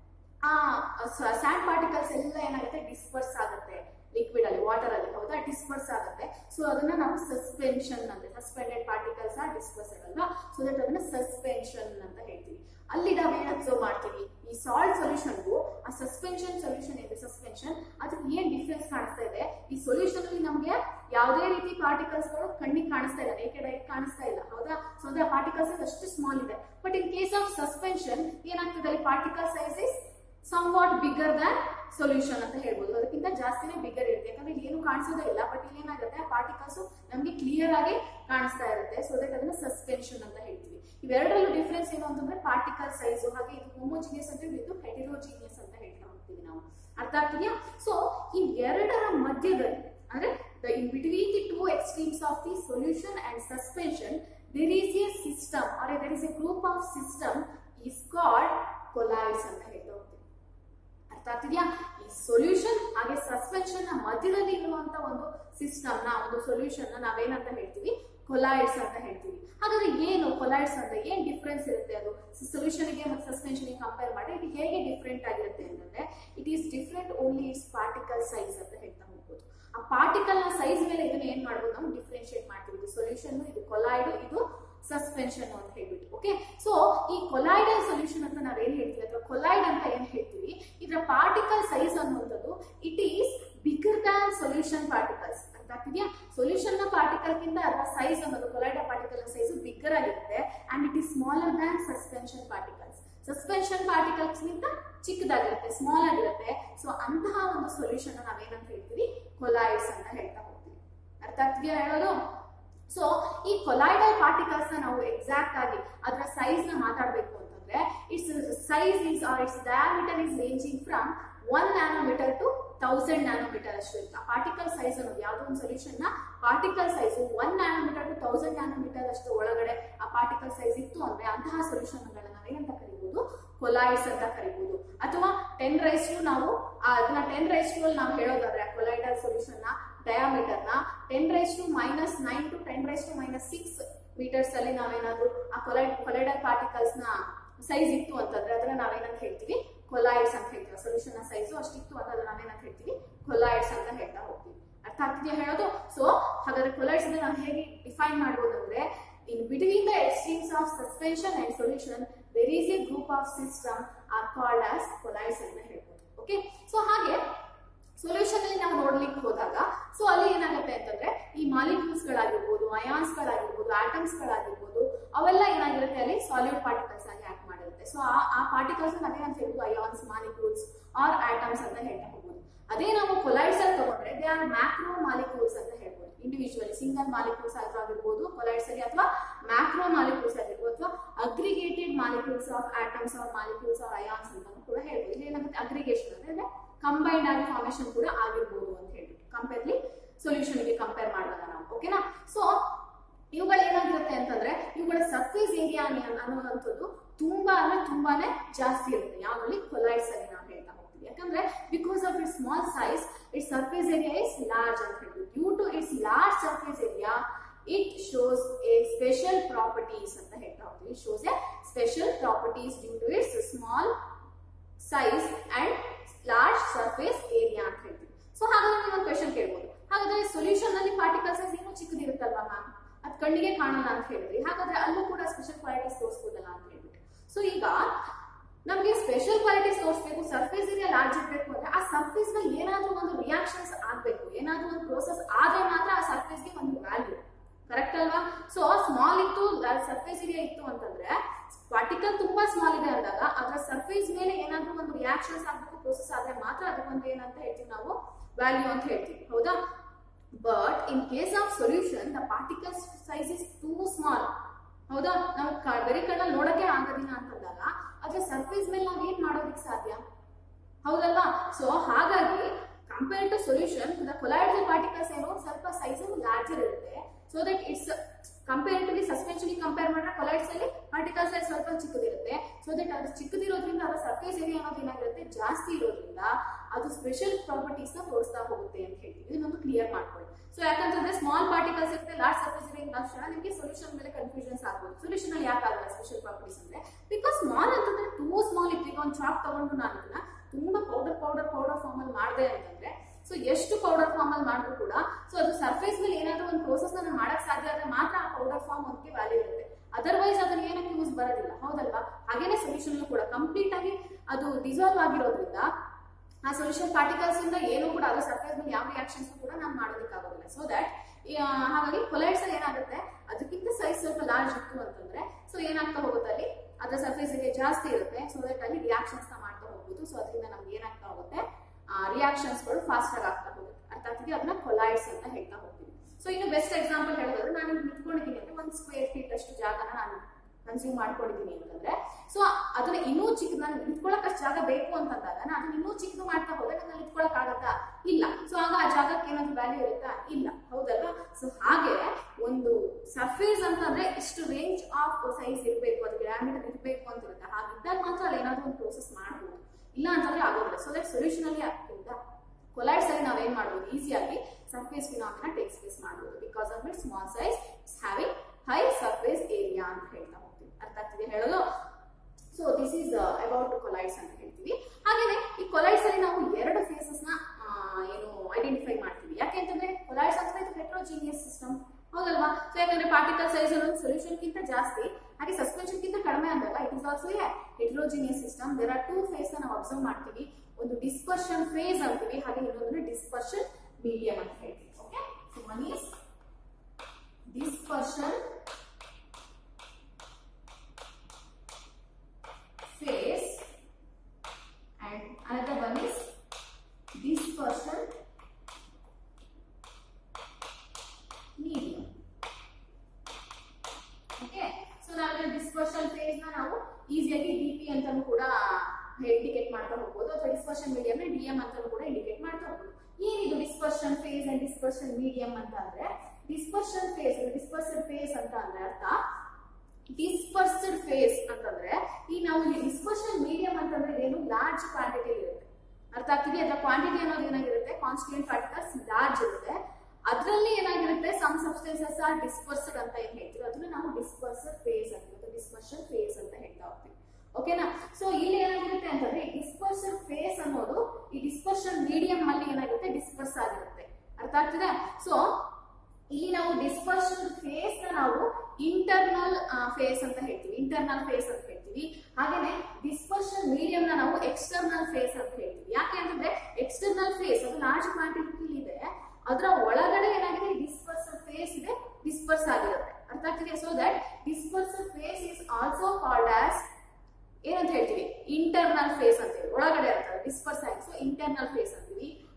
ಆ ಸ್ಯಾಂಡ್ ಪಾರ್ಟಿಕಲ್ಸ್ ಎಲ್ಲ ಏನಾಗುತ್ತೆ ಡಿಸ್ಪರ್ಸ್ ಆಗುತ್ತೆ ಲಿಕ್ವಿಡ್ ಅಲ್ಲಿ ವಾಟರ್ ಅಲ್ಲಿ ಹೌದಾ ಡಿಸ್ಪರ್ಸ್ ಆಗುತ್ತೆ ಸೊ ಅದನ್ನ ನಾವು ಸಸ್ಪೆನ್ಷನ್ ಅಂದ್ರೆ ಸಸ್ಪೆಂಡೆಡ್ ಪಾರ್ಟಿಕಲ್ಸ್ ಆ ಡಿಸ್ಪರ್ಸ್ ಅಲ್ವಾ ಸೊ ದಟ್ ಅದನ್ನ ಸಸ್ಪೆನ್ಷನ್ ಅಂತ ಹೇಳ್ತೀವಿ ಅಲ್ಲಿ ನಾವೇನ್ ಅಬ್ಸರ್ವ್ ಮಾಡ್ತೀವಿ ಈ ಸಾಲ್ಟ್ ಸೊಲ್ಯೂಷನ್ಗೂ ಆ ಸಸ್ಪೆನ್ಷನ್ ಸೊಲ್ಯೂಷನ್ ಇದೆ ಸಸ್ಪೆನ್ಷನ್ ಅದಕ್ಕೆ ಏನ್ ಡಿಫ್ರೆನ್ಸ್ ಕಾಣಿಸ್ತಾ ಇದೆ ಈ ಸೊಲ್ಯೂಷನ್ ಅಲ್ಲಿ ನಮಗೆ ಯಾವುದೇ ರೀತಿ ಪಾರ್ಟಿಕಲ್ಸ್ ಗಳು ಕಣ್ಣಿಗೆ ಕಾಣಿಸ್ತಾ ಇಲ್ಲ ನೇಕೆಡ್ ಆಗಿ ಕಾಣಿಸ್ತಾ ಇಲ್ಲ ಹೌದಾ ಸೊ ಅಂದ್ರೆ ಪಾರ್ಟಿಕಲ್ಸ್ ಅಷ್ಟು ಸ್ಮಾಲ್ ಇದೆ but in case of suspension ಏನಾಗ್ತದೆ ಅಲ್ಲಿ particle size is somewhat bigger than solution ಅಂತ ಹೇಳ್ಬೋದು ಅದಕ್ಕಿಂತ ಜಾಸ್ತಿನೇ ಬಿಗರ್ ಇರುತ್ತೆ ಯಾಕಂದ್ರೆ ಇಲ್ಲಿ ಏನು ಕಾಣಿಸೋದೇ ಇಲ್ಲ ಬಟ್ ಇಲ್ಲಿ ಏನಾಗುತ್ತೆ ಪಾರ್ಟಿಕಲ್ಸ್ ನಮಗೆ ಕ್ಲಿಯರ್ ಆಗಿ ಕಾಣಿಸ್ತಾ ಇರುತ್ತೆ ಸೊ ದಟ್ ಅದನ್ನ ಸಸ್ಪೆನ್ಷನ್ ಅಂತ ಹೇಳ್ತೀವಿ ಇವೆರಡರಲ್ಲೂ ಡಿಫ್ರೆನ್ಸ್ ಏನು ಅಂತಂದ್ರೆ ಪಾರ್ಟಿಕಲ್ ಸೈಜ್ ಹಾಗೆ ಇದು ಹೋಮೋಜಿನಿಯಸ್ ಅಂತ ಇದು ಹೆಟಿರೋಜಿನಿಯಸ್ ಅಂತ ಹೇಳ್ತಾ ಹೋಗ್ತೀವಿ ನಾವು ಅರ್ಥ ಆಗ್ತಿದ್ಯಾ ಸೊ ಈ ಎರಡರ ಮಧ್ಯದಲ್ಲಿ ಅಂದ್ರೆ in between the two extremes of the solution and suspension there is a system or there is a group of system is called colloids ಅಂತ ಹೇಳ್ತಾ ಹೋಗ್ತೀವಿ ಅರ್ಥ ಆಗ್ತಿದ್ಯಾ ಈ ಸೊಲ್ಯೂಷನ್ ಹಾಗೆ ಸಸ್ಪೆನ್ಷನ್ ನ ಮಧ್ಯದಲ್ಲಿ ಇರುವಂತ ಒಂದು ಸಿಸ್ಟಮ್ ನ ಒಂದು ಸೊಲ್ಯೂಷನ್ ನ ನಾವೇನಂತ ಹೇಳ್ತೀವಿ ಕೊಲಾಯ್ಡ್ಸ್ ಅಂತ ಹೇಳ್ತೀವಿ ಹಾಗಾದ್ರೆ ಏನು ಕೊಲಾಯ್ಡ್ಸ್ ಅಂತ ಏನ್ ಡಿಫ್ರೆನ್ಸ್ ಇರುತ್ತೆ ಅದು ಸೊಲ್ಯೂಷನ್ ಗೆ ಮತ್ತು ಸಸ್ಪೆನ್ಷನ್ ಗೆ ಕಂಪೇರ್ ಮಾಡಿ ಇದು ಹೇಗೆ ಡಿಫ್ರೆಂಟ್ ಆಗಿರುತ್ತೆ ಅಂತಂದ್ರೆ it is different only its particle size ಅಂತ ಹೇಳ್ತಾ ಹೋಗ್ಬೋದು ಆ ಪಾರ್ಟಿಕಲ್ ನ ಸೈಜ್ ಮೇಲೆ ಇದನ್ನ ಏನ್ ಮಾಡ್ಬೋದು ನಾವು ಡಿಫ್ರೆನ್ಶಿಯೇಟ್ ಮಾಡ್ತೀವಿ ಇದು ಸೊಲ್ಯೂಷನ್ ಇದು ಕೊಲಾಯ್ಡ್ ಇದು ಸಸ್ಪೆನ್ಷನ್ ಅಂತ ಹೇಳ್ಬಿಟ್ಟು ಓಕೆ ಸೊ ಈ ಕೊಲೈಡಲ್ ಸೊಲ್ಯೂಷನ್ ಅಂತ ನಾವೇನ್ ಹೇಳ್ತೀವಿ ಅಥವಾ ಕೊಲೈಡ್ ಅಂತ ಏನ್ ಹೇಳ್ತೀವಿ ಇದರ ಪಾರ್ಟಿಕಲ್ ಸೈಜ್ ಅನ್ನುವಂಥದ್ದು it is bigger than solution particles ಅಂತ ಆಗ್ತಿದ್ಯಾ ಸೊಲ್ಯೂಷನ್ ನ ಪಾರ್ಟಿಕಲ್ ಗಿಂತ ಅದರ ಸೈಜ್ ಅನ್ನೋದು ಕೊಲೈಡ ಪಾರ್ಟಿಕಲ್ ಸೈಜ್ ಬಿಗ್ಗರ್ ಆಗಿರುತ್ತೆ and it is smaller than suspension particles suspension particles ಗಿಂತ ಚಿಕ್ಕದಾಗಿರುತ್ತೆ ಸ್ಮಾಲ್ ಆಗಿರುತ್ತೆ ಸೊ ಅಂತಹ ಒಂದು ಸೊಲ್ಯೂಷನ್ ನಾವೇನಂತ ಹೇಳ್ತೀವಿ ಕೊಲೈಡ್ಸ್ ಅಂತ ಹೇಳ್ತಾ ಹೋಗ್ತೀವಿ ಅರ್ಥ ಆಗ್ತಿದ್ಯಾ ಹೇಳೋದು ಸೊ ಈ ಕೊಲೈಡಲ್ ಪಾರ್ಟಿಕಲ್ಸ್ ನ ನಾವು ಎಕ್ಸಾಕ್ಟ್ ಆಗಿ ಅದರ ಸೈಜ್ ನ ಮಾತಾಡಬೇಕು ಅಂತಂದ್ರೆ its size is or its diameter is ranging from one nanometer to thousand nanometer ಅಷ್ಟು ಇರುತ್ತೆ ಪಾರ್ಟಿಕಲ್ ಸೈಜ್ ಅನ್ನೋದು ಯಾವುದೋ ಒಂದು ಸೊಲ್ಯೂಷನ್ ನ particle size one nanometer to thousand nanometer ಅಷ್ಟು ಒಳಗಡೆ ಆ ಪಾರ್ಟಿಕಲ್ ಸೈಜ್ ಇತ್ತು ಅಂದ್ರೆ ಅಂತಹ ಸೊಲ್ಯೂಷನ್ ಗಳನ್ನ ನಾವೇನಂತ ಕರಿಬಹುದು ಕೊಲೈಡ್ಸ್ ಅಂತ ಕರಿಬಹುದು ಅಥವಾ ಟೆನ್ ರೈಸ್ ಟು ನಾವು ಅದನ್ನ ಟೆನ್ ರೈಸ್ ಟು ಅಲ್ಲಿ ನಾವು ಹೇಳೋದಾದ್ರೆ ಕೊಲೈಡಲ್ ಸೊಲ್ಯೂಷನ್ ನ ಡಯಾಮೀಟರ್ ನ ten raise to minus nine to ten raise to minus six meters ಅಲ್ಲಿ ನಾವೇನಾದ್ರೂ ಆ ಕೊಲೈಡ್ ಕೊಲೈಡಲ್ ಪಾರ್ಟಿಕಲ್ಸ್ ನ ಸೈಜ್ ಇತ್ತು ಅಂತಂದ್ರೆ ಅದನ್ನ ನಾವೇನಂತ ಹೇಳ್ತೀವಿ ಕೊಲೈಡ್ಸ್ ಅಂತ ಹೇಳ್ತೀವಿ ಸೊಲ್ಯೂಷನ್ ನ ಸೈಜ್ ಅಷ್ಟಿತ್ತು ಅಂತಂದ್ರೆ ನಾವೇನಂತ ಹೇಳ್ತೀವಿ ಕೊಲೈಡ್ಸ್ ಅಂತ ಹೇಳ್ತಾ ಹೋಗ್ತೀವಿ ಅರ್ಥ ಆಗ್ತಿದೆಯಾ ಹೇಳೋದು ಸೊ ಹಾಗಾದ್ರೆ ಕೊಲೈಡ್ಸ್ ನಾವು ಹೇಗೆ ಡಿಫೈನ್ ಮಾಡ್ಬೋದು ಅಂದ್ರೆ in between the extremes of suspension and solution there is a group of system are called as colloids ಅಂತ ಹೇಳ್ಬೋದು ಓಕೆ ಸೊ ಹಾಗೆ ಸೊಲ್ಯೂಷನ್ ಅಲ್ಲಿ ನಾವು ನೋಡ್ಲಿಕ್ಕೆ ಹೋದಾಗ ಸೊ ಅಲ್ಲಿ ಏನಾಗುತ್ತೆ ಅಂತಂದ್ರೆ ಈ ಮಾಲಿಕ್ಯೂಲ್ಸ್ ಗಳಾಗಿರ್ಬೋದು ಅಯಾನ್ಸ್ ಗಳಾಗಿರ್ಬೋದು ಆಟಮ್ಸ್ ಗಳಾಗಿರ್ಬೋದು ಅವೆಲ್ಲ ಏನಾಗಿರುತ್ತೆ ಅಲ್ಲಿ ಸಾಲ್ಯೂಟ್ ಪಾರ್ಟಿಕಲ್ಸ್ ಆಗಿ ಆಕ್ಟ್ ಮಾಡಿರುತ್ತೆ ಸೊ ಆ ಪಾರ್ಟಿಕಲ್ಸ್ ನಾವೇನಂತ ಹೇಳ್ಬೋದು ಅಯಾನ್ಸ್ ಮಾಲಿಕ್ಯೂಲ್ಸ್ ಆರ್ ಆಟಮ್ಸ್ ಅಂತ ಹೇಳ್ತಾ ಹೋಗ್ಬೋದು ಅದೇ ನಾವು ಕೊಲೈಡ್ಸ್ ಅಲ್ಲಿ ತಗೊಂಡ್ರೆ ದೇ ಆರ್ ಮ್ಯಾಕ್ರೋ ಮಾಲಿಕ್ಯೂಲ್ಸ್ ಅಂತ ಹೇಳ್ಬೋದು ಇಂಡಿವಿಜುವಲಿ ಸಿಂಗಲ್ ಮಾಲಿಕ್ಯೂಲ್ಸ್ ಆದ್ರೂ ಆಗಿರ್ಬೋದು ಕೊಲೈಡ್ಸ್ ಅಲ್ಲಿ ಅಥವಾ ಮ್ಯಾಕ್ರೋ ಮಾಲಿಕ್ಯೂಲ್ಸ್ ಆಗಿರ್ಬೋದು ಅಥವಾ aggregated molecules of atoms or molecules or ions ಅಂತ ಕೂಡ ಹೇಳ್ಬೋದು ಇಲ್ಲಿ ಏನಾಗುತ್ತೆ ಅಗ್ರಿಗೇಷನ್ ಅಂದ್ರೆ ಕಂಬೈನ್ಡ್ ಆಗಿ ಫಾರ್ಮೇಶನ್ ಕೂಡ ಆಗಿರ್ಬೋದು ಅಂತ ಹೇಳ್ಬಿಟ್ಟು ಕಂಪೇರ್ಲಿ ಸೊಲ್ಯೂಷನ್ ಗೆ ಕಂಪೇರ್ ಮಾಡಿದಾಗ ನಾವು ಓಕೆನಾ ಸೊ ಇವುಗಳು ಏನಾಗಿರುತ್ತೆ ಅಂತಂದ್ರೆ ಇವುಗಳ ಸರ್ಫೇಸ್ ಏರಿಯಾ ಅನ್ನುವಂಥದ್ದು ತುಂಬಾ ಅಂದ್ರೆ ತುಂಬಾನೇ ಜಾಸ್ತಿ ಇರುತ್ತೆ ಯಾವ್ದ್ರಲ್ಲಿ ಕೊಲೈಡ್ಸ್ ಅಲ್ಲಿ ನಾವು ಹೇಳ್ತಾ ಹೋಗ್ತೀವಿ ಯಾಕಂದ್ರೆ because of it small size it surface area is large ಅಂತ ಹೇಳ್ತೀವಿ due to its large surface area it shows a special properties ಅಂತ ಹೇಳ್ತಾ ಹೋಗ್ತೀವಿ shows a special properties due to its small size and large surface area ಅಂತ ಹೇಳ್ತೀವಿ ಸೊ ಹಾಗಾದ್ರೆ ನೀವು ಒಂದು ಕ್ವೆಶನ್ ಕೇಳ್ಬೋದು ಹಾಗಾದ್ರೆ ಸೊಲ್ಯೂಷನ್ ನಲ್ಲಿ ಪಾರ್ಟಿಕಲ್ ಸೈಜ್ ಇನ್ನೂ ಚಿಕ್ಕದಿರುತ್ತಲ್ವಾ ಮ್ಯಾಮ್ ಅದು ಕಣ್ಣಿಗೆ ಕಾಣಲ್ಲ ಅಂತ ಹೇಳಿದ್ರಿ ಹಾಗಾದ್ರೆ ಅಲ್ಲೂ ಕೂಡ ಸ್ಪೆಷಲ್ ಕ್ವಾಲಿಟೀಸ್ ತೋರಿಸ್ಬೋದಲ್ಲ ಅಂತ ಹೇಳ್ಬಿಟ್ಟು ಸೊ ಈಗ ನಮಗೆ ಸ್ಪೆಷಲ್ ಕ್ವಾಲಿಟೀಸ್ ತೋರಿಸ್ಬೇಕು ಸರ್ಫೇಸ್ ಏರಿಯಾ ಲಾರ್ಜ್ ಇರಬೇಕು ಅಂದ್ರೆ ಆ ಸರ್ಫೇಸ್ ನಲ್ಲಿ ಏನಾದ್ರೂ ಒಂದು ರಿಯಾಕ್ಷನ್ಸ್ ಆಗ್ಬೇಕು ಏನಾದ್ರೂ ಒಂದು ಪ್ರೋಸೆಸ್ ಆದ್ರೆ ಮಾತ್ರ ಆ ಸರ್ಫೇಸ್ಗೆ ಒಂದು ವ್ಯಾಲ್ಯೂ ಕರೆಕ್ಟ್ ಅಲ್ವಾ ಸೊ ಸ್ಮಾಲ್ ಇತ್ತು ಸರ್ಫೇಸ್ ಏರಿಯಾ ಇತ್ತು ಅಂತಂದ್ರೆ ಪಾರ್ಟಿಕಲ್ ತುಂಬಾ ಸ್ಮಾಲ್ ಇದೆ ಅಂದಾಗ ಅದರ ಸರ್ಫೇಸ್ ಮೇಲೆ ಏನಾದ್ರೂ ಒಂದು ರಿಯಾಕ್ಷನ್ಸ್ ಆಗ್ಬೇಕು ಪ್ರೋಸೆಸ್ ಆದ್ರೆ ಮಾತ್ರ ಅದಕ್ಕೊಂದು ಏನಂತ ಹೇಳ್ತೀವಿ ನಾವು ವ್ಯಾಲ್ಯೂ ಅಂತ ಹೇಳ್ತೀವಿ ಹೌದಾ but in case of solution the particle size is too small ಹೌದಾ ನಾವು ಬರೀ ಕಣ್ಣಲ್ಲಿ ನೋಡಕ್ಕೆ ಆಗೋದಿಲ್ಲ ಅಂತಂದಾಗ ಅದ್ರ ಸರ್ಫೇಸ್ ಮೇಲೆ ನಾವ್ ಏನ್ ಮಾಡೋದಕ್ಕೆ ಸಾಧ್ಯ ಹೌದಲ್ವಾ ಸೊ ಹಾಗಾಗಿ compare to solution the colloidal particles ಏನು ಸ್ವಲ್ಪ ಸೈಜ್ ಲಾರ್ಜರ್ ಇರುತ್ತೆ ಸೊ ದಟ್ ಇಟ್ಸ್ ಕಂಪೇರಿಟಿವ್ಲಿ ಸಸ್ಪೆನ್ಷನ್ಲಿ ಕಂಪೇರ್ ಮಾಡಿದ್ರೆ ಕೊಲೈಡ್ಸ್ ಅಲ್ಲಿ ಪಾರ್ಟಿಕಲ್ ಸೈಜ್ ಸ್ವಲ್ಪ ಚಿಕ್ಕದಿರುತ್ತೆ ಸೊ ದಟ್ ಅದು ಚಿಕ್ಕದಿರೋದ್ರಿಂದ ಅದರ ಸರ್ಫೇಸ್ ಏರಿಯಾ ಅನ್ನೋದು ಏನಾಗಿರುತ್ತೆ ಜಾಸ್ತಿ ಇರೋದ್ರಿಂದ ಅದು ಸ್ಪೆಷಲ್ ಪ್ರಾಪರ್ಟೀಸ್ ನ ತೋರಿಸ್ತಾ ಹೋಗುತ್ತೆ ಅಂತ ಹೇಳ್ತೀವಿ ಇದನ್ನೊಂದು ಕ್ಲಿಯರ್ ಮಾಡ್ಕೊಳ್ಳಿ ಸೊ ಯಾಕಂತಂದ್ರೆ ಸ್ಮಾಲ್ ಪಾರ್ಟಿಕಲ್ಸ್ ಇರುತ್ತೆ ಲಾರ್ಜ್ ಸರ್ಫೇಸ್ ಏರಿಯಾ ತಕ್ಷಣ ನಿಮಗೆ ಸೊಲ್ಯೂಷನ್ ಮೇಲೆ ಕನ್ಫ್ಯೂಷನ್ಸ್ ಆಗ್ಬೋದು ಸೊಲ್ಯೂಷನ್ ಅಲ್ಲಿ ಯಾಕೆ ಆಗಲ್ಲ ಸ್ಪೆಷಲ್ ಪ್ರಾಪರ್ಟೀಸ್ ಅಂದ್ರೆ ಬಿಕಾಸ್ ಸ್ಮಾಲ್ ಅಂತಂದ್ರೆ ಟೂ ಸ್ಮಾಲ್ ಇತ್ತು ಈಗ ಒಂದು ಚಾಪ್ ತಗೊಂಡು ನಾನು ಇದನ್ನ ತುಂಬಾ ಪೌಡರ್ ಪೌಡರ್ ಪೌಡರ್ ಫಾರ್ಮ್ ಅಲ್ಲಿ ಮಾಡಿದೆ ಅಂತಂದ್ರೆ ಸೊ ಎಷ್ಟು ಪೌಡರ್ ಫಾರ್ಮ್ ಅಲ್ಲಿ ಮಾಡಿದ್ರು ಕೂಡ ಸೊ ಅದು ಸರ್ಫೇಸ್ ಮೇಲೆ ಏನಾದ್ರೂ ಒಂದು ಪ್ರೋಸೆಸ್ ನಾನು ಮಾಡಕ್ ಸಾಧ್ಯ ಆದ್ರೆ ಮಾತ್ರ ಆ ಪೌಡರ್ ಫಾರ್ಮ್ ಅದಕ್ಕೆ ವ್ಯಾಲ್ಯೂ ಇರುತ್ತೆ ಅದರ್ವೈಸ್ ಅದನ್ನ ಏನಕ್ಕೆ ಯೂಸ್ ಬರೋದಿಲ್ಲ ಹೌದಲ್ವಾ ಹಾಗೇನೆ ಸೊಲ್ಯೂಷನ್ ಕೂಡ ಕಂಪ್ಲೀಟ್ ಆಗಿ ಅದು ಡಿಸಾಲ್ವ್ ಆಗಿರೋದ್ರಿಂದ ಆ ಸೊಲ್ಯೂಷನ್ ಪಾರ್ಟಿಕಲ್ಸ್ ಇಂದ ಏನು ಕೂಡ ಅದರ ಸರ್ಫೇಸ್ ಮೇಲೆ ಯಾವ ರಿಯಾಕ್ಷನ್ಸ್ ಕೂಡ ನಾವು ಮಾಡೋದಕ್ಕಾಗೋದಿಲ್ಲ ಸೊ ದಟ್ ಹಾಗಾಗಿ ಕೊಲೈಡ್ಸ್ ಅಲ್ಲಿ ಏನಾಗುತ್ತೆ ಅದಕ್ಕಿಂತ ಸೈಜ್ ಸ್ವಲ್ಪ ಲಾರ್ಜ್ ಇತ್ತು ಅಂತಂದ್ರೆ ಸೊ ಏನಾಗ್ತಾ ಹೋಗುತ್ತೆ ಅಲ್ಲಿ ಅದರ ಸರ್ಫೇಸ್ ಏರಿಯಾ ಜಾಸ್ತಿ ಇರುತ್ತೆ ಸೊ ದಟ್ ಅಲ್ಲಿ ರಿಯಾಕ್ಷನ್ಸ್ ನ ಮಾಡ್ತಾ ಹೋಗ್ಬೋದು ಸೊ ಅದರಿಂದ ನಮ್ಗೆ ಏನಾಗ್ತಾ ಹೋಗುತ್ತೆ ರಿಯಾಕ್ಷನ್ಸ್ ಗಳು ಫಾಸ್ಟ್ ಆಗಿ ಆಗ್ತಾ ಹೋಗುತ್ತೆ ಅರ್ಥ ಆಗ್ತಿದೆ ಅದನ್ನ ಕೊಲೈಡ್ಸ್ ಅಂತ ಹೇಳ್ತಾ ಹೋಗ್ತೀವಿ ಸೊ ಇನ್ನು ಬೆಸ್ಟ್ ಎಕ್ಸಾಂಪಲ್ ಹೇಳೋದಾದ್ರೆ ನಾನು ಇಲ್ಲಿ ನಿಂತ್ಕೊಂಡಿದ್ದೀನಿ ಅಂದ್ರೆ ಒಂದು ಸ್ಕ್ವೇರ್ ಫೀಟ್ ಅಷ್ಟು ಜಾಗನ ನಾನು ಕನ್ಸ್ಯೂಮ್ ಮಾಡ್ಕೊಂಡಿದ್ದೀನಿ ಅಂತಂದ್ರೆ ಸೊ ಅದನ್ನ ಇನ್ನೂ ಚಿಕ್ಕ ನಾನು ನಿಂತ್ಕೊಳ್ಳಕ್ ಅಷ್ಟು ಜಾಗ ಬೇಕು ಅಂತಂದಾಗ ನಾನು ಅದನ್ನ ಇನ್ನೂ ಚಿಕ್ಕದು ಮಾಡ್ತಾ ಹೋದ್ರೆ ನಾನು ನಿಂತ್ಕೊಳಕ್ ಆಗತ್ತಾ ಇಲ್ಲ ಸೊ ಆಗ ಆ ಜಾಗಕ್ಕೆ ಏನಾದ್ರು ವ್ಯಾಲ್ಯೂ ಇರುತ್ತಾ ಇಲ್ಲ ಹೌದಲ್ವಾ ಸೊ ಹಾಗೆ ಒಂದು ಸರ್ಫೇಸ್ ಅಂತಂದ್ರೆ ಇಷ್ಟು ರೇಂಜ್ ಆಫ್ ಸೈಜ್ ಇರಬೇಕು ಅದಕ್ಕೆ ಡಯಾಮೀಟರ್ ಇರಬೇಕು ಅಂತ ಇರುತ್ತೆ ಹಾಗಿದ್ದಾಗ ಮಾತ್ರ ಅಲ್ಲಿ ಏನಾದ್ರು ಒಂದು ಪ್ರೋಸೆಸ್ ಮಾಡಬಹುದು ಇಲ್ಲ ಅಂತಂದ್ರೆ ಆಗೋದಿಲ್ಲ ಸೊ ದಟ್ ಸೊಲ್ಯೂಷನ್ ಅಲ್ಲಿ ಆಗ್ತಿಲ್ಲ ಕೊಲೈಡ್ಸ್ ಅಲ್ಲಿ ನಾವೇನ್ ಮಾಡ್ಬೋದು ಈಸಿಯಾಗಿ ಸರ್ಫೇಸ್ ಫಿನಾಮಿನ ಟೇಕ್ಸ್ ಪ್ಲೇಸ್ ಮಾಡ್ಬೋದು because of it small size it's having high surface area ಅಂತ ಹೇಳ್ತಾ ಹೋಗ್ತೀವಿ ಅರ್ಥ ಆಗ್ತಿದೆ ಹೇಳೋದು so this is about colloids ಅಂತ ಹೇಳ್ತೀವಿ ಹಾಗೇನೆ ಈ ಕೊಲೈಡ್ಸ್ ಅಲ್ಲಿ ನಾವು ಎರಡು ಫೇಸಸ್ ನ ಆ, ಏನು ಐಡೆಂಟಿಫೈ ಮಾಡ್ತೀವಿ ಯಾಕೆ ಅಂತಂದ್ರೆ ಕೊಲೈಡ್ಸ್ ಅಂದ್ರೆ ಇದು ಹೆಟ್ರೋಜಿನಿಯಸ್ ಸಿಸ್ಟಮ್ ಹೌದಲ್ವಾ ಸೊ ಯಾಕಂದ್ರೆ ಪಾರ್ಟಿಕಲ್ ಸೈಜ್ ಅನ್ನೋದು ಸೊಲ್ಯೂಷನ್ ಗಿಂತ ಜಾಸ್ತಿ ಹಾಗೆ ಸಸ್ಪೆನ್ಷನ್ ಗಿಂತ ಕಡಿಮೆ ಅಂದಾಗ it is also a heterogeneous system there are two phase ನಾವು ಅಬ್ಸರ್ವ್ ಮಾಡ್ತೀವಿ ಒಂದು ಡಿಸ್ಪರ್ಷನ್ ಫೇಸ್ ಅಂತೀವಿ ಹಾಗೆ ಇನ್ನೊಂದನ್ನು ಡಿಸ್ಪರ್ಷನ್ ಮೀಡಿಯಂ ಅಂತ ಹೇಳ್ತೀವಿ okay so one is dispersion phase and another one is dispersion medium. Okay, so ನಾವು ಡಿಸ್ಪರ್ಷನ್ ಫೇಸ್ ನ ನಾವು ಈಸಿಯಾಗಿ ಡಿ ಪಿ ಅಂತಾನು ಕೂಡ ಇಂಡಿಕೇಟ್ ಮಾಡ್ತಾ ಹೋಗ್ಬೋದು ಅಥವಾ ಡಿಸ್ಪರ್ಷನ್ ಮೀಡಿಯಂ ಡಿ ಎಂ ಅಂತಾನು ಕೂಡ ಇಂಡಿಕೇಟ್ ಮಾಡ್ತಾ ಹೋಗ್ಬೋದು ಏನಿದು dispersion phase and dispersion medium ಅಂತ ಅಂದ್ರೆ ಡಿಸ್ಪರ್ಷನ್ ಫೇಸ್ ಡಿಸ್ಪರ್ಸನ್ ಫೇಸ್ ಅಂತ ಅಂದ್ರೆ ಅರ್ಥ ಡಿಸ್ಪರ್ಸ್ಡ್ ಫೇಸ್ ಅಂತಂದ್ರೆ ಈ ನಾವು ಇಲ್ಲಿ ಡಿಸ್ಪರ್ಷನ್ ಮೀಡಿಯಂ ಅಂತಂದ್ರೆ ಏನು ಲಾರ್ಜ್ ಕ್ವಾಂಟಿಟಿ ಇರುತ್ತೆ ಅರ್ಥ ಆಗ್ತಿದೆ ಅದರ ಕ್ವಾಂಟಿಟಿ ಅನ್ನೋದು ಏನಾಗಿರುತ್ತೆ ಕಾನ್ಸ್ಟಿಟ್ಯೂಂಟ್ ಪಾರ್ಟಿಕಲ್ಸ್ ಲಾರ್ಜ್ ಇರುತ್ತೆ ಅದರಲ್ಲಿ ಏನಾಗಿರುತ್ತೆ ಸಮ್ ಸಬ್ಸ್ಟೆನ್ಸಸ್ ಆರ್ ಡಿಸ್ಪರ್ಸ್ಡ್ ಅಂತ ಏನ್ ಹೇಳ್ತೀವಿ ಅದನ್ನ ನಾವು ಡಿಸ್ಪರ್ಸರ್ ಫೇಸ್ ಅಂತ ಡಿಸ್ಪರ್ಷನ್ ಫೇಸ್ ಅಂತ ಹೇಳ್ತಾ ಹೋಗ್ತೀವಿ ಓಕೆನಾ ಸೊ ಇಲ್ಲಿ ಏನಾಗಿರುತ್ತೆ ಅಂತಂದ್ರೆ ಈ ಡಿಸ್ಪರ್ಸರ್ ಫೇಸ್ ಅನ್ನೋದು ಈ ಡಿಸ್ಪರ್ಷನ್ ಮೀಡಿಯಂ ಅಲ್ಲಿ ಏನಾಗುತ್ತೆ ಡಿಸ್ಪರ್ಸ್ ಆಗಿರುತ್ತೆ ಅರ್ಥ ಆಗ್ತಿದೆ ಸೊ ಇಲ್ಲಿ ನಾವು ಡಿಸ್ಪರ್ಷನ್ ಫೇಸ್ ನ ನಾವು ಇಂಟರ್ನಲ್ ಫೇಸ್ ಅಂತ ಹೇಳ್ತೀವಿ ಇಂಟರ್ನಲ್ ಫೇಸ್ ಅಂತ ಹೇಳ್ತೀವಿ ಹಾಗೇನೆ ಡಿಸ್ಪರ್ಷನ್ ಮೀಡಿಯಂ ನ ನಾವು ಎಕ್ಸ್ಟರ್ನಲ್ ಫೇಸ್ ಅಂತ ಹೇಳ್ತೀವಿ ಯಾಕೆ ಅಂತಂದ್ರೆ ಎಕ್ಸ್ಟರ್ನಲ್ ಫೇಸ್ ಅದು ಲಾರ್ಜ್ ಕ್ವಾಂಟಿಟಿ ಇದೆ ಅದರ ಒಳಗಡೆ ಏನಾಗಿದೆ ಡಿಸ್ಪರ್ಸಲ್ ಫೇಸ್ ಇದೆ ಡಿಸ್ಪರ್ಸ್ ಆಗಿರುತ್ತೆ ಅರ್ಥ ಆಗ್ತಿದೆ so that dispersal phase is also called as ಏನಂತ ಹೇಳ್ತೀವಿ ಇಂಟರ್ನಲ್ ಫೇಸ್ ಅಂತೀವಿ ಒಳಗಡೆ ಅಂತ ಡಿಸ್ಪರ್ಸ್ ಆಗಿ ಸೊ ಇಂಟರ್ನಲ್ ಫೇಸ್ ಅಂತೀವಿ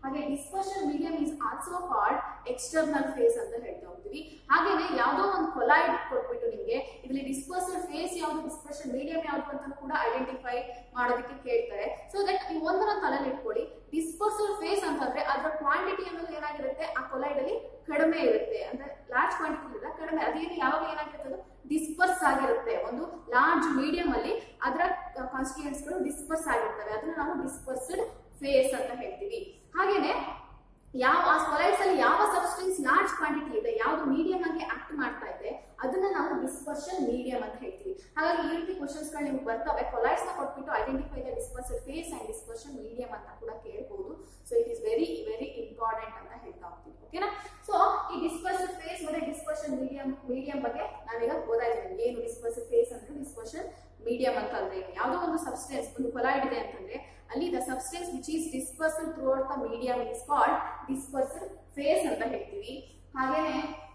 ಹಾಗೆ dispersion medium is also called external phase ಅಂತ ಹೇಳ್ತಾ ಹೋಗ್ತೀವಿ ಹಾಗೇನೆ ಯಾವುದೋ ಒಂದು ಕೊಲೈಡ್ ಕೊಟ್ಬಿಟ್ಟು ನಿಮಗೆ ಇದರಲ್ಲಿ ಡಿಸ್ಪರ್ಸಲ್ ಫೇಸ್ ಯಾವುದು ಡಿಸ್ಪರ್ಷನ್ ಮೀಡಿಯಂ ಯಾವುದು ಅಂತ ಕೂಡ ಐಡೆಂಟಿಫೈ ಮಾಡೋದಕ್ಕೆ ಕೇಳ್ತಾರೆ ಸೊ ದಟ್ ನೀವು ಒಂದರ ತಲೆಯಲ್ಲಿ ಇಟ್ಕೊಳ್ಳಿ ಡಿಸ್ಪರ್ಸಲ್ ಫೇಸ್ ಅಂತಂದ್ರೆ ಅದರ ಕ್ವಾಂಟಿಟಿ ಅನ್ನೋದು ಏನಾಗಿರುತ್ತೆ ಆ ಕೊಲೈಡ್ ಅಲ್ಲಿ ಕಡಿಮೆ ಇರುತ್ತೆ ಅಂದ್ರೆ ಲಾರ್ಜ್ ಕ್ವಾಂಟಿಟಿ ಇಲ್ಲ ಕಡಿಮೆ ಅದೇನು ಯಾವಾಗ ಏನಾಗಿರುತ್ತೆ ಅದು ಡಿಸ್ಪರ್ಸ್ ಆಗಿರುತ್ತೆ ಒಂದು ಲಾರ್ಜ್ ಮೀಡಿಯಂ ಅಲ್ಲಿ ಅದರ ಕಾನ್ಸ್ಟಿಟ್ಯೂಯೆಂಟ್ಸ್ ಗಳು ಡಿಸ್ಪರ್ಸ್ ಆಗಿರ್ತವೆ ಅದನ್ನ ನಾವು ಡಿಸ್ಪರ್ಸ್ಡ್ ಫೇಸ್ ಅಂತ ಹೇಳ್ತೀವಿ ಹಾಗೇನೆ ಯಾವ ಆ ಕೊಲೈಡ್ಸ್ ಅಲ್ಲಿ ಯಾವ ಸಬ್ಸ್ಟೆನ್ಸ್ ಲಾರ್ಜ್ ಕ್ವಾಂಟಿಟಿ ಇದೆ ಯಾವ್ದು ಮೀಡಿಯಂ ಆಗಿ ಆಕ್ಟ್ ಮಾಡ್ತಾ ಇದೆ ಅದನ್ನ ನಾವು ಡಿಸ್ಪರ್ಷನ್ ಮೀಡಿಯಂ ಅಂತ ಹೇಳ್ತೀವಿ ಹಾಗಾಗಿ ಈ ರೀತಿ ಕ್ವಶನ್ಸ್ ಗಳು ನಿಮ್ಗೆ ಬರ್ತವೆ ಕೊಲೈಡ್ಸ್ ನ ಕೊಟ್ಬಿಟ್ಟು identify the dispersal phase and dispersion medium ಅಂತ ಕೂಡ ಕೇಳಬಹುದು so it is very very important ಅಂತ ಹೇಳ್ತಾ ಹೋಗ್ತೀವಿ ಓಕೆನಾ ಸೊ ಈ ಡಿಸ್ಪರ್ಸಲ್ ಫೇಸ್ ಮತ್ತೆ ಡಿಸ್ಪರ್ಷನ್ ಮೀಡಿಯಂ ಮೀಡಿಯಂ ಬಗ್ಗೆ ನಾವೀಗ ಓದಾಯ್ತೀವಿ ಏನು ಡಿಸ್ಪರ್ಸಲ್ ಫೇಸ್ ಅಂದ್ರೆ ಡಿಸ್ಪರ್ಷನ್ ಮೀಡಿಯಂ ಅಂತ ಅಂದ್ರೆ ಯಾವುದೋ ಒಂದು ಸಬ್ಸ್ಟೆನ್ಸ್ ಒಂದು ಕೊಲೈಡ್ ಇದೆ ಅಂತಂದ್ರೆ ಅಲ್ಲಿ the substance which is dispersal throughout the medium is called dispersal phase ಅಂತ ಹೇಳ್ತೀವಿ ಹಾಗೇನೆ